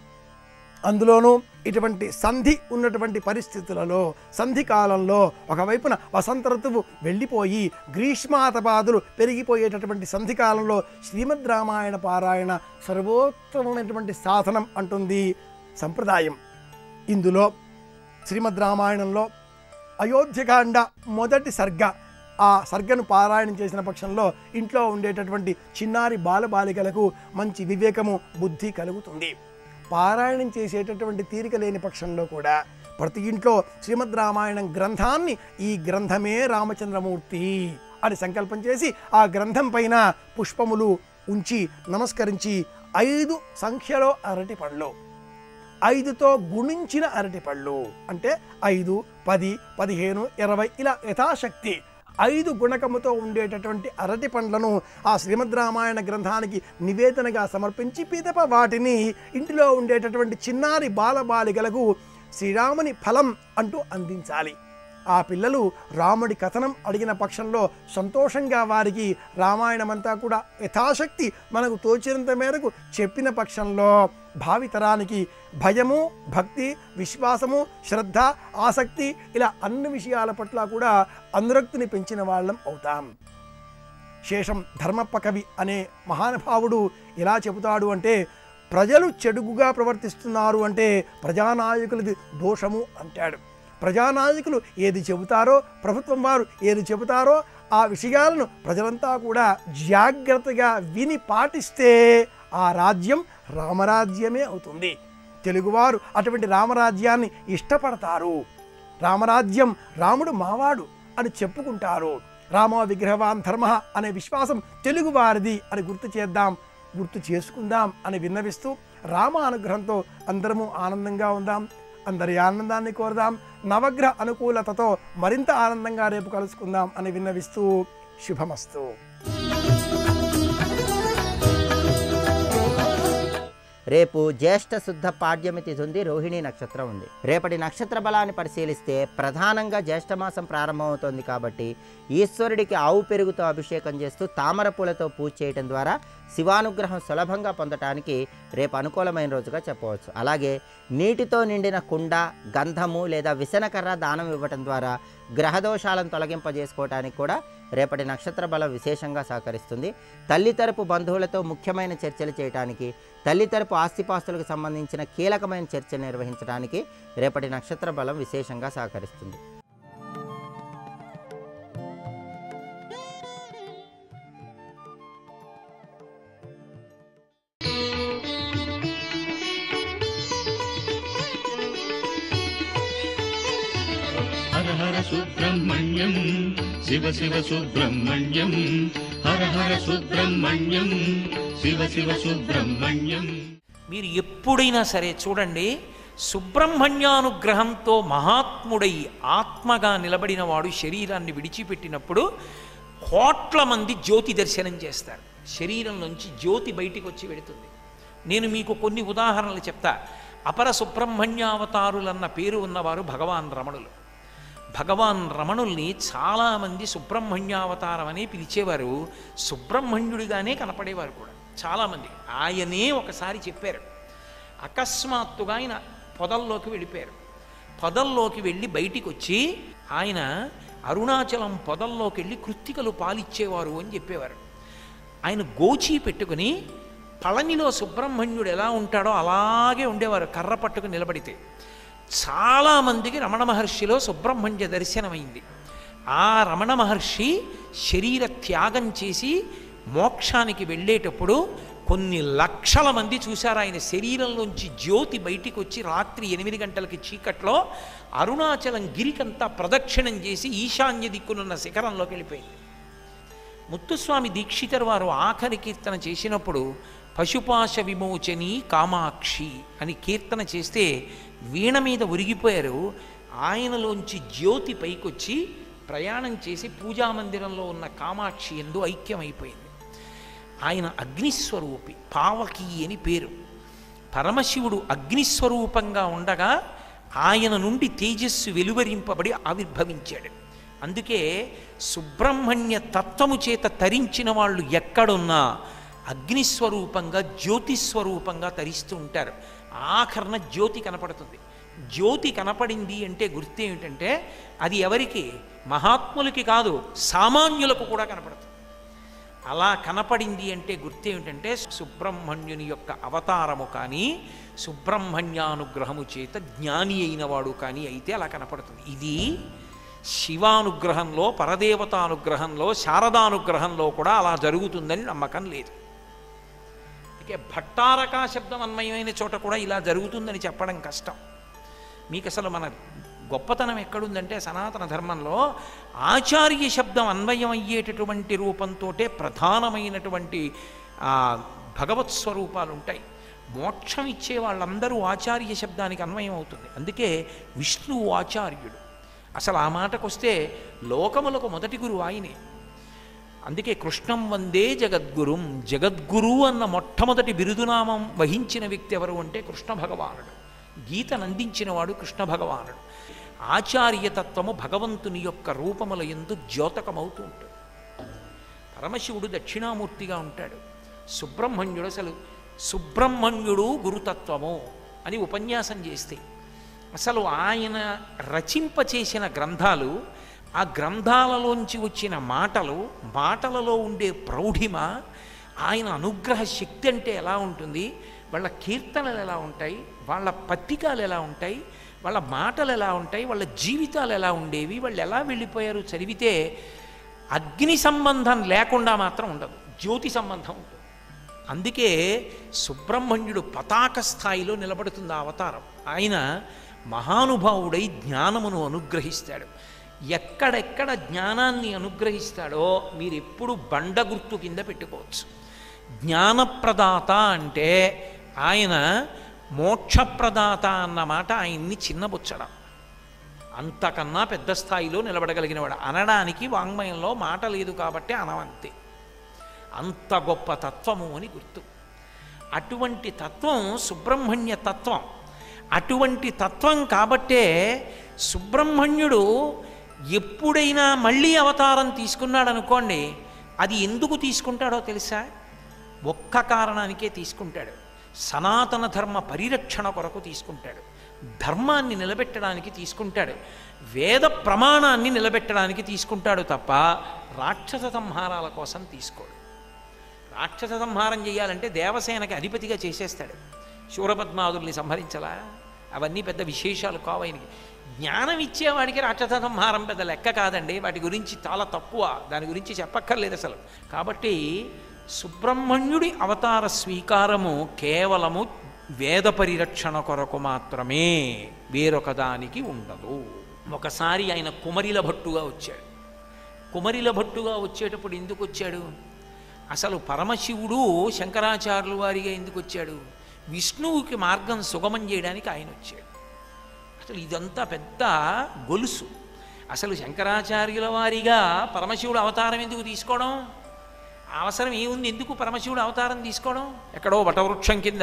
అందులోనూ ఇటువంటి సంధి ఉన్నటువంటి పరిస్థితులలో సంధి కాలంలో ఒకవైపున వసంత ఋతువు వెళ్ళిపోయి గ్రీష్మాతపాదులు పెరిగిపోయేటటువంటి సంధి కాలంలో శ్రీమద్ రామాయణ పారాయణ సర్వోత్తమమైనటువంటి సాధనం అంటుంది సంప్రదాయం ఇందులో శ్రీమద్ రామాయణంలో అయోధ్యకాండ మొదటి సర్గ ఆ సర్గను పారాయణం చేసిన పక్షంలో ఇంట్లో ఉండేటటువంటి చిన్నారి బాలబాలికలకు మంచి వివేకము బుద్ధి కలుగుతుంది పారాయణం చేసేటటువంటి తీరిక లేని పక్షంలో కూడా ప్రతి ఇంట్లో శ్రీమద్ రామాయణం గ్రంథాన్ని ఈ గ్రంథమే రామచంద్రమూర్తి అని సంకల్పం చేసి ఆ గ్రంథం పైన పుష్పములు ఉంచి నమస్కరించి ఐదు సంఖ్యలో అరటి పండ్లు ఐదుతో గుణించిన అరటిపళ్ళు అంటే ఐదు పది పదిహేను ఇరవై ఇలా యథాశక్తి ఐదు గుణకముతో ఉండేటటువంటి అరటి పండ్లను ఆ శ్రీమద్ రామాయణ గ్రంథానికి నివేదనగా సమర్పించి పిదప వాటిని ఇంటిలో ఉండేటటువంటి చిన్నారి బాలబాలికలకు శ్రీరాముని ఫలం అంటూ అందించాలి ఆ పిల్లలు రాముడి కథనం అడిగిన పక్షంలో సంతోషంగా వారికి రామాయణమంతా కూడా యథాశక్తి మనకు తోచినంత మేరకు చెప్పిన పక్షంలో భావితరానికి భయము భక్తి విశ్వాసము శ్రద్ధ ఆసక్తి ఇలా అన్ని విషయాల పట్ల కూడా అనురక్తిని పెంచిన వాళ్ళం అవుతాం శేషం ధర్మప్ప కవి అనే మహానుభావుడు ఎలా చెబుతాడు అంటే ప్రజలు చెడుగుగా ప్రవర్తిస్తున్నారు అంటే ప్రజానాయకులది దోషము అంటాడు ప్రజానాయకులు ఏది చెబుతారో ప్రభుత్వం వారు ఏది చెబుతారో ఆ విషయాలను ప్రజలంతా కూడా జాగ్రత్తగా విని పాటిస్తే ఆ రాజ్యం రామరాజ్యమే అవుతుంది తెలుగువారు అటువంటి రామరాజ్యాన్ని ఇష్టపడతారు రామరాజ్యం రాముడు మావాడు అని చెప్పుకుంటారు రామ విగ్రహవాన్ ధర్మ అనే విశ్వాసం తెలుగు వారిది అని గుర్తు చేద్దాం గుర్తు చేసుకుందాం అని విన్నవిస్తూ రామ అనుగ్రహంతో అందరము ఆనందంగా ఉందాం అందరి ఆనందాన్ని కోరదాం నవగ్రహ అనుకూలతతో మరింత ఆనందంగా రేపు కలుసుకుందాం అని విన్నవిస్తూ శుభమస్తు రేపు జ్యేష్ఠ శుద్ధ పాడ్యమి తిథి ఉంది రోహిణి నక్షత్రం ఉంది రేపటి నక్షత్ర బలాన్ని పరిశీలిస్తే ప్రధానంగా జ్యేష్ఠమాసం ప్రారంభమవుతోంది కాబట్టి ఈశ్వరుడికి ఆవు పెరుగుతో అభిషేకం చేస్తూ తామర పూలతో పూజ చేయడం ద్వారా శివానుగ్రహం సులభంగా పొందటానికి రేపు అనుకూలమైన రోజుగా చెప్పవచ్చు అలాగే నీటితో నిండిన కుండ గంధము లేదా విసనకర్ర దానం ఇవ్వటం ద్వారా గ్రహదోషాలను తొలగింపజేసుకోవటానికి కూడా రేపటి నక్షత్ర బలం విశేషంగా సహకరిస్తుంది తల్లి తరపు బంధువులతో ముఖ్యమైన చర్చలు చేయడానికి తల్లి తరపు ఆస్తిపాస్తులకు సంబంధించిన కీలకమైన చర్చ నిర్వహించడానికి రేపటి నక్షత్ర బలం విశేషంగా సహకరిస్తుంది సుబ్రహ్మణ్యం శివ శివ సుబ్రహ్మణ్యం హర హర సుబ్రహ్మణ్యం శివ శివ సుబ్రహ్మణ్యం మీరు ఎప్పుడైనా సరే చూడండి సుబ్రహ్మణ్యానుగ్రహంతో మహాత్ముడై ఆత్మగా నిలబడిన వాడు శరీరాన్ని విడిచిపెట్టినప్పుడు కోట్ల మంది జ్యోతి దర్శనం చేస్తారు శరీరం నుంచి జ్యోతి బయటికి వచ్చి వెడుతుంది నేను మీకు కొన్ని ఉదాహరణలు చెప్తా అపర సుబ్రహ్మణ్యావతారులన్న పేరు ఉన్నవారు భగవాన్ రమణులు భగవాన్ రమణుల్ని చాలామంది సుబ్రహ్మణ్యావతారం అని పిలిచేవారు సుబ్రహ్మణ్యుడిగానే కనపడేవారు కూడా చాలామంది ఆయనే ఒకసారి చెప్పారు అకస్మాత్తుగా ఆయన పొదల్లోకి వెళ్ళిపోయారు పొదల్లోకి వెళ్ళి బయటికి వచ్చి ఆయన అరుణాచలం పొదల్లోకి వెళ్ళి కృత్తికలు పాలిచ్చేవారు అని చెప్పేవారు ఆయన గోచి పెట్టుకుని పళనిలో సుబ్రహ్మణ్యుడు ఎలా ఉంటాడో అలాగే ఉండేవారు కర్ర పట్టుకుని నిలబడితే చాలామందికి రమణ మహర్షిలో సుబ్రహ్మణ్య దర్శనమైంది ఆ రమణ మహర్షి శరీర త్యాగం చేసి మోక్షానికి వెళ్ళేటప్పుడు కొన్ని లక్షల మంది చూశారు ఆయన శరీరంలోంచి జ్యోతి బయటికి వచ్చి రాత్రి ఎనిమిది గంటలకి చీకట్లో అరుణాచలం గిరికంతా ప్రదక్షిణం చేసి ఈశాన్య దిక్కునున్న శిఖరంలోకి వెళ్ళిపోయింది ముత్తుస్వామి దీక్షితర్ వారు ఆఖరి కీర్తన చేసినప్పుడు పశుపాశ విమోచని కామాక్షి అని కీర్తన చేస్తే వీణ మీద ఉరిగిపోయారు ఆయనలోంచి జ్యోతి పైకొచ్చి ప్రయాణం చేసి పూజామందిరంలో ఉన్న కామాక్షి ఎందు ఐక్యమైపోయింది ఆయన అగ్నిస్వరూపి పావకి అని పేరు పరమశివుడు అగ్నిస్వరూపంగా ఉండగా ఆయన నుండి తేజస్సు వెలువరింపబడి ఆవిర్భవించాడు అందుకే సుబ్రహ్మణ్య తత్వము చేత తరించిన వాళ్ళు ఎక్కడున్నా అగ్నిస్వరూపంగా జ్యోతిస్వరూపంగా తరిస్తూ ఉంటారు ఆఖరణ జ్యోతి కనపడుతుంది జ్యోతి కనపడింది అంటే గుర్తు ఏమిటంటే అది ఎవరికి మహాత్ములకి కాదు సామాన్యులకు కూడా కనపడుతుంది అలా కనపడింది అంటే గుర్తు ఏమిటంటే సుబ్రహ్మణ్యుని యొక్క అవతారము కానీ సుబ్రహ్మణ్యానుగ్రహము చేత జ్ఞాని అయిన వాడు కానీ అయితే అలా కనపడుతుంది ఇది శివానుగ్రహంలో పరదేవతానుగ్రహంలో శారదానుగ్రహంలో కూడా అలా జరుగుతుందని నమ్మకం లేదు అందుకే భట్టారక శబ్దం అన్వయమైన చోట కూడా ఇలా జరుగుతుందని చెప్పడం కష్టం మీకు అసలు మన గొప్పతనం ఎక్కడుందంటే సనాతన ధర్మంలో ఆచార్య శబ్దం అన్వయం అయ్యేటటువంటి రూపంతో ప్రధానమైనటువంటి ఆ, భగవత్ స్వరూపాలు ఉంటాయి మోక్షం ఇచ్చే వాళ్ళందరూ ఆచార్య శబ్దానికి అన్వయం అవుతుంది అందుకే విష్ణువు ఆచార్యుడు అసలు ఆ మాటకొస్తే లోకములకు మొదటి గురువు ఆయనే అందుకే కృష్ణం వందే జగద్గురుం జగద్గురు అన్న మొట్టమొదటి బిరుదునామం వహించిన వ్యక్తి ఎవరు అంటే కృష్ణ భగవానుడు గీతను అందించినవాడు కృష్ణ భగవానుడు ఆచార్యతత్వము భగవంతుని యొక్క రూపముల ఎందు ద్యోతకమవుతూ ఉంటుంది పరమశివుడు దక్షిణామూర్తిగా ఉంటాడు సుబ్రహ్మణ్యుడు అసలు సుబ్రహ్మణ్యుడు గురుతత్వము అని ఉపన్యాసం చేస్తే అసలు ఆయన రచింపచేసిన గ్రంథాలు ఆ గ్రంథాలలోంచి వచ్చిన మాటలు మాటలలో ఉండే ప్రౌఢిమ ఆయన అనుగ్రహ శక్తి అంటే ఎలా ఉంటుంది వాళ్ళ కీర్తనలు ఎలా ఉంటాయి వాళ్ళ పత్రికలు ఎలా ఉంటాయి వాళ్ళ మాటలు ఎలా ఉంటాయి వాళ్ళ జీవితాలు ఎలా ఉండేవి వాళ్ళు ఎలా వెళ్ళిపోయారు చదివితే అగ్ని సంబంధం లేకుండా మాత్రం ఉండదు జ్యోతి సంబంధం ఉంటుంది అందుకే సుబ్రహ్మణ్యుడు పతాక స్థాయిలో నిలబడుతుంది ఆ అవతారం ఆయన మహానుభావుడై జ్ఞానమును అనుగ్రహిస్తాడు ఎక్కడెక్కడ జ్ఞానాన్ని అనుగ్రహిస్తాడో మీరు ఎప్పుడు బండ గుర్తు కింద పెట్టుకోవచ్చు జ్ఞానప్రదాత అంటే ఆయన మోక్షప్రదాత అన్న మాట ఆయన్ని చిన్నబుచ్చడం అంతకన్నా పెద్ద స్థాయిలో నిలబడగలిగినవాడు అనడానికి వాంగ్మయంలో మాట లేదు కాబట్టి అనవంతే అంత గొప్ప తత్వము అని గుర్తు అటువంటి తత్వం సుబ్రహ్మణ్య తత్వం అటువంటి తత్వం కాబట్టే సుబ్రహ్మణ్యుడు ఎప్పుడైనా మళ్ళీ అవతారం తీసుకున్నాడు అనుకోండి అది ఎందుకు తీసుకుంటాడో తెలుసా ఒక్క కారణానికే తీసుకుంటాడు సనాతన ధర్మ పరిరక్షణ కొరకు తీసుకుంటాడు ధర్మాన్ని నిలబెట్టడానికి తీసుకుంటాడు వేద ప్రమాణాన్ని నిలబెట్టడానికి తీసుకుంటాడు తప్ప రాక్షస సంహారాల కోసం తీసుకోడు రాక్షస సంహారం చేయాలంటే దేవసేనకి అధిపతిగా చేసేస్తాడు శూరపద్మాదుల్ని సంహరించలా అవన్నీ పెద్ద విశేషాలు కావు ఆయనకి జ్ఞానం ఇచ్చేవాడికి రాక్షస సంహారం పెద్ద లెక్క కాదండి వాటి గురించి చాలా తక్కువ దాని గురించి చెప్పక్కర్లేదు అసలు కాబట్టి సుబ్రహ్మణ్యుడి అవతార స్వీకారము కేవలము వేద పరిరక్షణ కొరకు మాత్రమే వేరొక దానికి ఉండదు ఒకసారి ఆయన కుమరిల భట్టుగా వచ్చాడు కుమరిల భట్టుగా వచ్చేటప్పుడు ఎందుకు వచ్చాడు అసలు పరమశివుడు శంకరాచార్యుల వారిగా ఎందుకు వచ్చాడు విష్ణువుకి మార్గం సుగమం చేయడానికి ఆయన వచ్చాడు అసలు ఇదంతా పెద్ద గొలుసు అసలు శంకరాచార్యుల వారిగా పరమశివుడు అవతారం ఎందుకు తీసుకోవడం అవసరం ఏముంది ఎందుకు పరమశివుడు అవతారం తీసుకోవడం ఎక్కడో వటవృక్షం కింద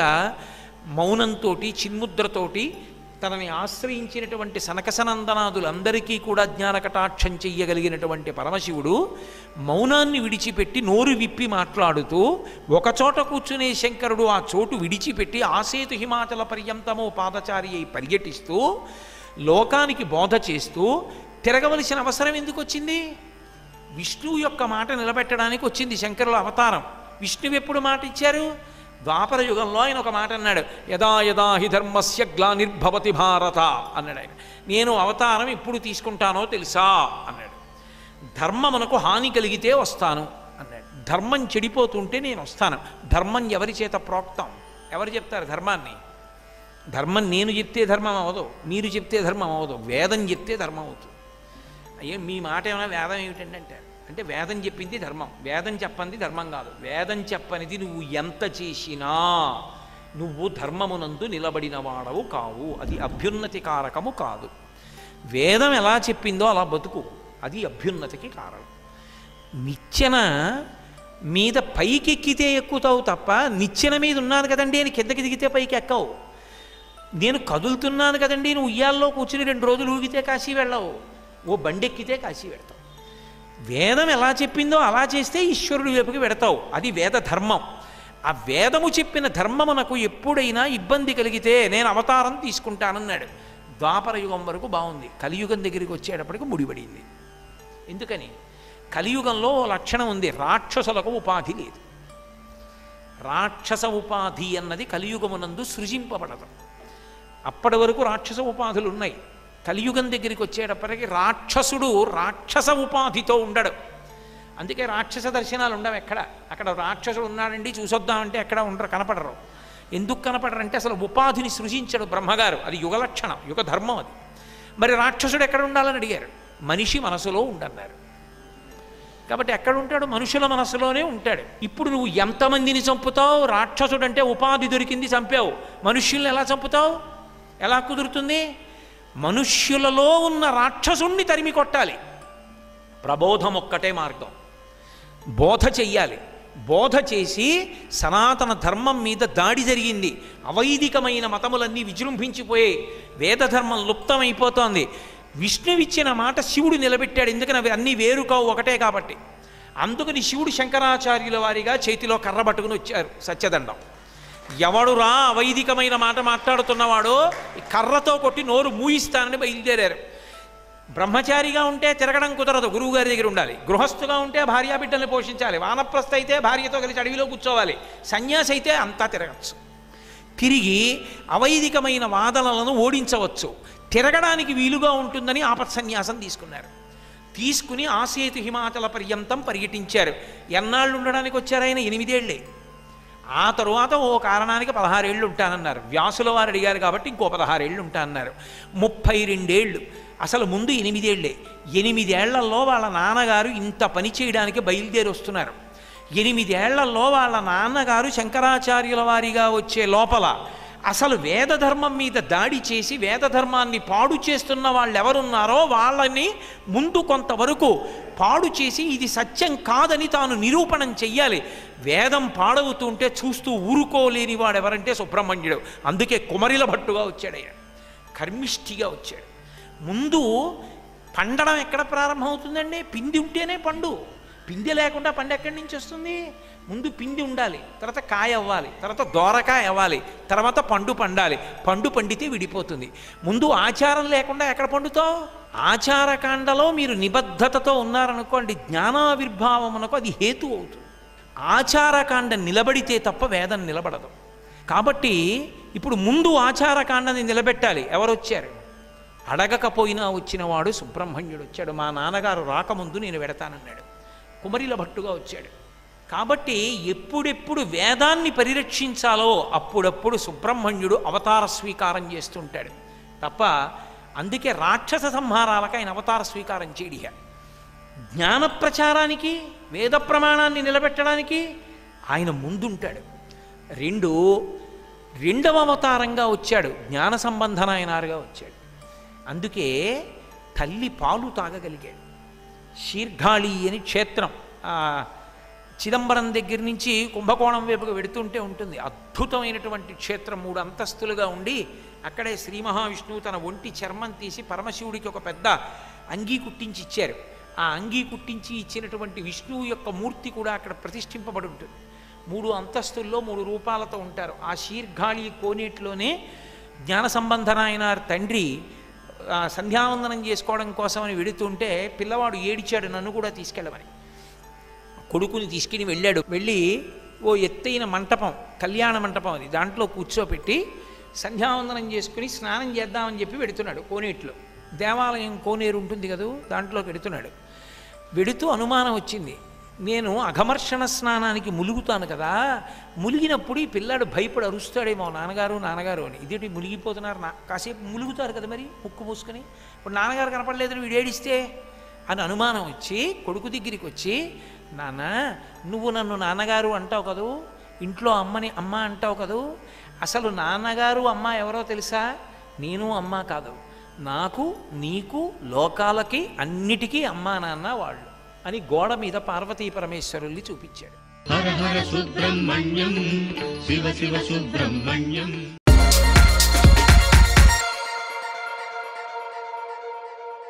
మౌనంతో చిన్ముద్రతోటి తనని ఆశ్రయించినటువంటి సనకసనందనాదులందరికీ కూడా జ్ఞానకటాక్షం చెయ్యగలిగినటువంటి పరమశివుడు మౌనాన్ని విడిచిపెట్టి నోరు విప్పి మాట్లాడుతూ ఒకచోట కూర్చునే శంకరుడు ఆ చోటు విడిచిపెట్టి ఆసేతు హిమాచల పర్యంతమో పాదచారి అయి పర్యటిస్తూ లోకానికి బోధ చేస్తూ తిరగవలసిన అవసరం ఎందుకు వచ్చింది విష్ణువు యొక్క మాట నిలబెట్టడానికి వచ్చింది శంకరుల అవతారం విష్ణువు ఎప్పుడు మాట ఇచ్చారు ద్వాపర యుగంలో ఆయన ఒక మాట అన్నాడు యదా యదా హి ధర్మస్య గ్లానిర్భవతి భారత అన్నాడు ఆయన నేను అవతారం ఎప్పుడు తీసుకుంటానో తెలుసా అన్నాడు ధర్మమునకు హాని కలిగితే వస్తాను అన్నాడు ధర్మం చెడిపోతుంటే నేను వస్తాను ధర్మం ఎవరి చేత ప్రోక్తం ఎవరు చెప్తారు ధర్మాన్ని ధర్మం నేను చెప్తే ధర్మం అవ్వదు మీరు చెప్తే ధర్మం అవ్వదు వేదం చెప్తే ధర్మం అవుతుంది అయ్యో మీ మాట ఏమైనా వేదం ఏమిటండి అంటారు అంటే వేదం చెప్పింది ధర్మం వేదం చెప్పంది ధర్మం కాదు వేదం చెప్పనిది నువ్వు ఎంత చేసినా నువ్వు ధర్మమునందు నిలబడిన వాడవు కావు అది అభ్యున్నతి కారకము కాదు వేదం ఎలా చెప్పిందో అలా బతుకు అది అభ్యున్నతికి కారణం నిచ్చెన మీద పైకి ఎక్కితే ఎక్కుతావు తప్ప నిచ్చెన మీద ఉన్నాను కదండి అని కిందకి దిగితే పైకి ఎక్కవు నేను కదులుతున్నాను కదండి నువ్వు ఉయ్యాల్లో కూర్చుని రెండు రోజులు ఊగితే కాశీ వెళ్ళవు ఓ బండెక్కితే కాశీ వెడతావు వేదం ఎలా చెప్పిందో అలా చేస్తే ఈశ్వరుడి వైపుకి వెడతావు అది వేద ధర్మం ఆ వేదము చెప్పిన ధర్మమునకు ఎప్పుడైనా ఇబ్బంది కలిగితే నేను అవతారం తీసుకుంటానన్నాడు ద్వాపర యుగం వరకు బాగుంది కలియుగం దగ్గరికి వచ్చేటప్పటికి ముడిపడింది ఎందుకని కలియుగంలో ఓ లక్షణం ఉంది రాక్షసులకు ఉపాధి లేదు రాక్షస ఉపాధి అన్నది కలియుగమునందు సృజింపబడదు అప్పటి వరకు రాక్షస ఉపాధులు ఉన్నాయి కలియుగం దగ్గరికి వచ్చేటప్పటికి రాక్షసుడు రాక్షస ఉపాధితో ఉండడు అందుకే రాక్షస దర్శనాలు ఉండవు ఎక్కడ అక్కడ రాక్షసుడు ఉన్నాడండి చూసొద్దామంటే ఎక్కడ ఉండరు కనపడరు ఎందుకు కనపడరంటే అసలు ఉపాధిని సృజించడు బ్రహ్మగారు అది యుగ లక్షణం యుగ ధర్మం అది మరి రాక్షసుడు ఎక్కడ ఉండాలని అడిగారు మనిషి మనసులో ఉండన్నారు కాబట్టి ఎక్కడ ఉంటాడు మనుషుల మనసులోనే ఉంటాడు ఇప్పుడు నువ్వు ఎంతమందిని చంపుతావు రాక్షసుడు అంటే ఉపాధి దొరికింది చంపావు మనుష్యుల్ని ఎలా చంపుతావు ఎలా కుదురుతుంది మనుష్యులలో ఉన్న రాక్షసుణ్ణి తరిమి కొట్టాలి ప్రబోధం ఒక్కటే మార్గం బోధ చెయ్యాలి బోధ చేసి సనాతన ధర్మం మీద దాడి జరిగింది అవైదికమైన మతములన్నీ విజృంభించిపోయాయి వేదధర్మం లుప్తమైపోతోంది విష్ణువిచ్చిన మాట శివుడు నిలబెట్టాడు ఎందుకని అవి అన్నీ వేరు కావు ఒకటే కాబట్టి అందుకని శివుడు శంకరాచార్యుల వారిగా చేతిలో కర్ర పట్టుకుని వచ్చారు సత్యదండం ఎవడురా అవైదికమైన మాట మాట్లాడుతున్నవాడో ఈ కర్రతో కొట్టి నోరు మూయిస్తానని బయలుదేరారు బ్రహ్మచారిగా ఉంటే తిరగడం కుదరదు గురువుగారి దగ్గర ఉండాలి గృహస్థుగా ఉంటే భార్యా బిడ్డల్ని పోషించాలి వానప్రస్థ అయితే భార్యతో కలిసి అడవిలో కూర్చోవాలి సన్యాసి అయితే అంతా తిరగచ్చు తిరిగి అవైదికమైన వాదనలను ఓడించవచ్చు తిరగడానికి వీలుగా ఉంటుందని ఆపత్సన్యాసం తీసుకున్నారు తీసుకుని ఆసేతు హిమాచల పర్యంతం పర్యటించారు ఎన్నాళ్ళు ఉండడానికి వచ్చారు ఆయన ఎనిమిదేళ్లే ఆ తరువాత ఓ కారణానికి పదహారేళ్ళు ఉంటానన్నారు వ్యాసుల వారు అడిగారు కాబట్టి ఇంకో పదహారేళ్ళు ఉంటానన్నారు ముప్పై రెండేళ్ళు అసలు ముందు ఎనిమిదేళ్లే ఎనిమిదేళ్లలో వాళ్ళ నాన్నగారు ఇంత పని చేయడానికి బయలుదేరి వస్తున్నారు ఎనిమిదేళ్లలో వాళ్ళ నాన్నగారు శంకరాచార్యుల వారిగా వచ్చే లోపల అసలు వేదధర్మం మీద దాడి చేసి వేదధర్మాన్ని పాడు చేస్తున్న వాళ్ళు ఎవరున్నారో వాళ్ళని ముందు కొంతవరకు పాడు చేసి ఇది సత్యం కాదని తాను నిరూపణం చెయ్యాలి వేదం పాడవుతుంటే చూస్తూ ఊరుకోలేని వాడు ఎవరంటే సుబ్రహ్మణ్యుడు అందుకే కుమరిల భట్టుగా వచ్చాడు ఆయన కర్మిష్ఠిగా వచ్చాడు ముందు పండడం ఎక్కడ ప్రారంభమవుతుందండి పిండి ఉంటేనే పండు పిండి లేకుండా పండు ఎక్కడి నుంచి వస్తుంది ముందు పిండి ఉండాలి తర్వాత కాయ అవ్వాలి తర్వాత దోరకాయ అవ్వాలి తర్వాత పండు పండాలి పండు పండితే విడిపోతుంది ముందు ఆచారం లేకుండా ఎక్కడ పండుతావు ఆచారకాండలో మీరు నిబద్ధతతో ఉన్నారనుకోండి జ్ఞానావిర్భావమునకు అది హేతు అవుతుంది ఆచారకాండ నిలబడితే తప్ప వేదం నిలబడదు కాబట్టి ఇప్పుడు ముందు ఆచారకాండని నిలబెట్టాలి ఎవరు వచ్చారు అడగకపోయినా వచ్చినవాడు సుబ్రహ్మణ్యుడు వచ్చాడు మా నాన్నగారు రాకముందు నేను వెడతానన్నాడు కుమరిల భట్టుగా వచ్చాడు కాబట్టి ఎప్పుడెప్పుడు వేదాన్ని పరిరక్షించాలో అప్పుడప్పుడు సుబ్రహ్మణ్యుడు అవతార స్వీకారం చేస్తుంటాడు తప్ప అందుకే రాక్షస సంహారాలకు ఆయన అవతార స్వీకారం చేయడిహ జ్ఞాన ప్రచారానికి వేద ప్రమాణాన్ని నిలబెట్టడానికి ఆయన ముందుంటాడు రెండు రెండవ అవతారంగా వచ్చాడు జ్ఞాన సంబంధనాయనారుగా వచ్చాడు అందుకే తల్లి పాలు తాగగలిగాడు శీర్ఘాళి అని క్షేత్రం ఆ చిదంబరం దగ్గర నుంచి కుంభకోణం వైపుగా వెడుతుంటే ఉంటుంది అద్భుతమైనటువంటి క్షేత్రం మూడు అంతస్తులుగా ఉండి అక్కడే శ్రీ మహావిష్ణువు తన ఒంటి చర్మం తీసి పరమశివుడికి ఒక పెద్ద అంగీ కుట్టించి ఇచ్చారు ఆ అంగీ కుట్టించి ఇచ్చినటువంటి విష్ణువు యొక్క మూర్తి కూడా అక్కడ ప్రతిష్ఠింపబడి ఉంటుంది మూడు అంతస్తుల్లో మూడు రూపాలతో ఉంటారు ఆ శీర్ఘాళి కోనేటిలోనే జ్ఞాన సంబంధనాయన తండ్రి ఆ, సంధ్యావందనం చేసుకోవడం కోసమని వెడుతుంటే పిల్లవాడు ఏడిచాడు నన్ను కూడా తీసుకెళ్ళమని కొడుకుని తీసుకుని వెళ్ళాడు వెళ్ళి ఓ ఎత్తైన మంటపం కళ్యాణ మంటపం అది దాంట్లో కూర్చోపెట్టి సంధ్యావందనం చేసుకుని స్నానం చేద్దామని చెప్పి వెడుతున్నాడు కోనేటిలో దేవాలయం కోనేరు ఉంటుంది కదూ దాంట్లో వెడుతున్నాడు వెడుతూ అనుమానం వచ్చింది నేను అఘమర్షణ స్నానానికి ములుగుతాను కదా ములిగినప్పుడు ఈ పిల్లాడు భయపడి అరుస్తాడేమో నాన్నగారు నాన్నగారు అని ఇదేంటి మునిగిపోతున్నారు నా కాసేపు ములుగుతారు కదా మరి ముక్కు మూసుకొని ఇప్పుడు నాన్నగారు కనపడలేదని వీడు ఏడిస్తే అని అనుమానం వచ్చి కొడుకు దగ్గరికి వచ్చి నాన్న నువ్వు నన్ను నాన్నగారు అంటావు కదూ ఇంట్లో అమ్మని అమ్మ అంటావు కదూ అసలు నాన్నగారు అమ్మ ఎవరో తెలుసా నేను అమ్మ కాదు నాకు నీకు లోకాలకి అన్నిటికీ అమ్మా నాన్న వాళ్ళు అని గోడ మీద పార్వతీ పరమేశ్వరుల్ని చూపించాడు హర హర సుబ్రహ్మణ్యం శివ శివ సుబ్రహ్మణ్యం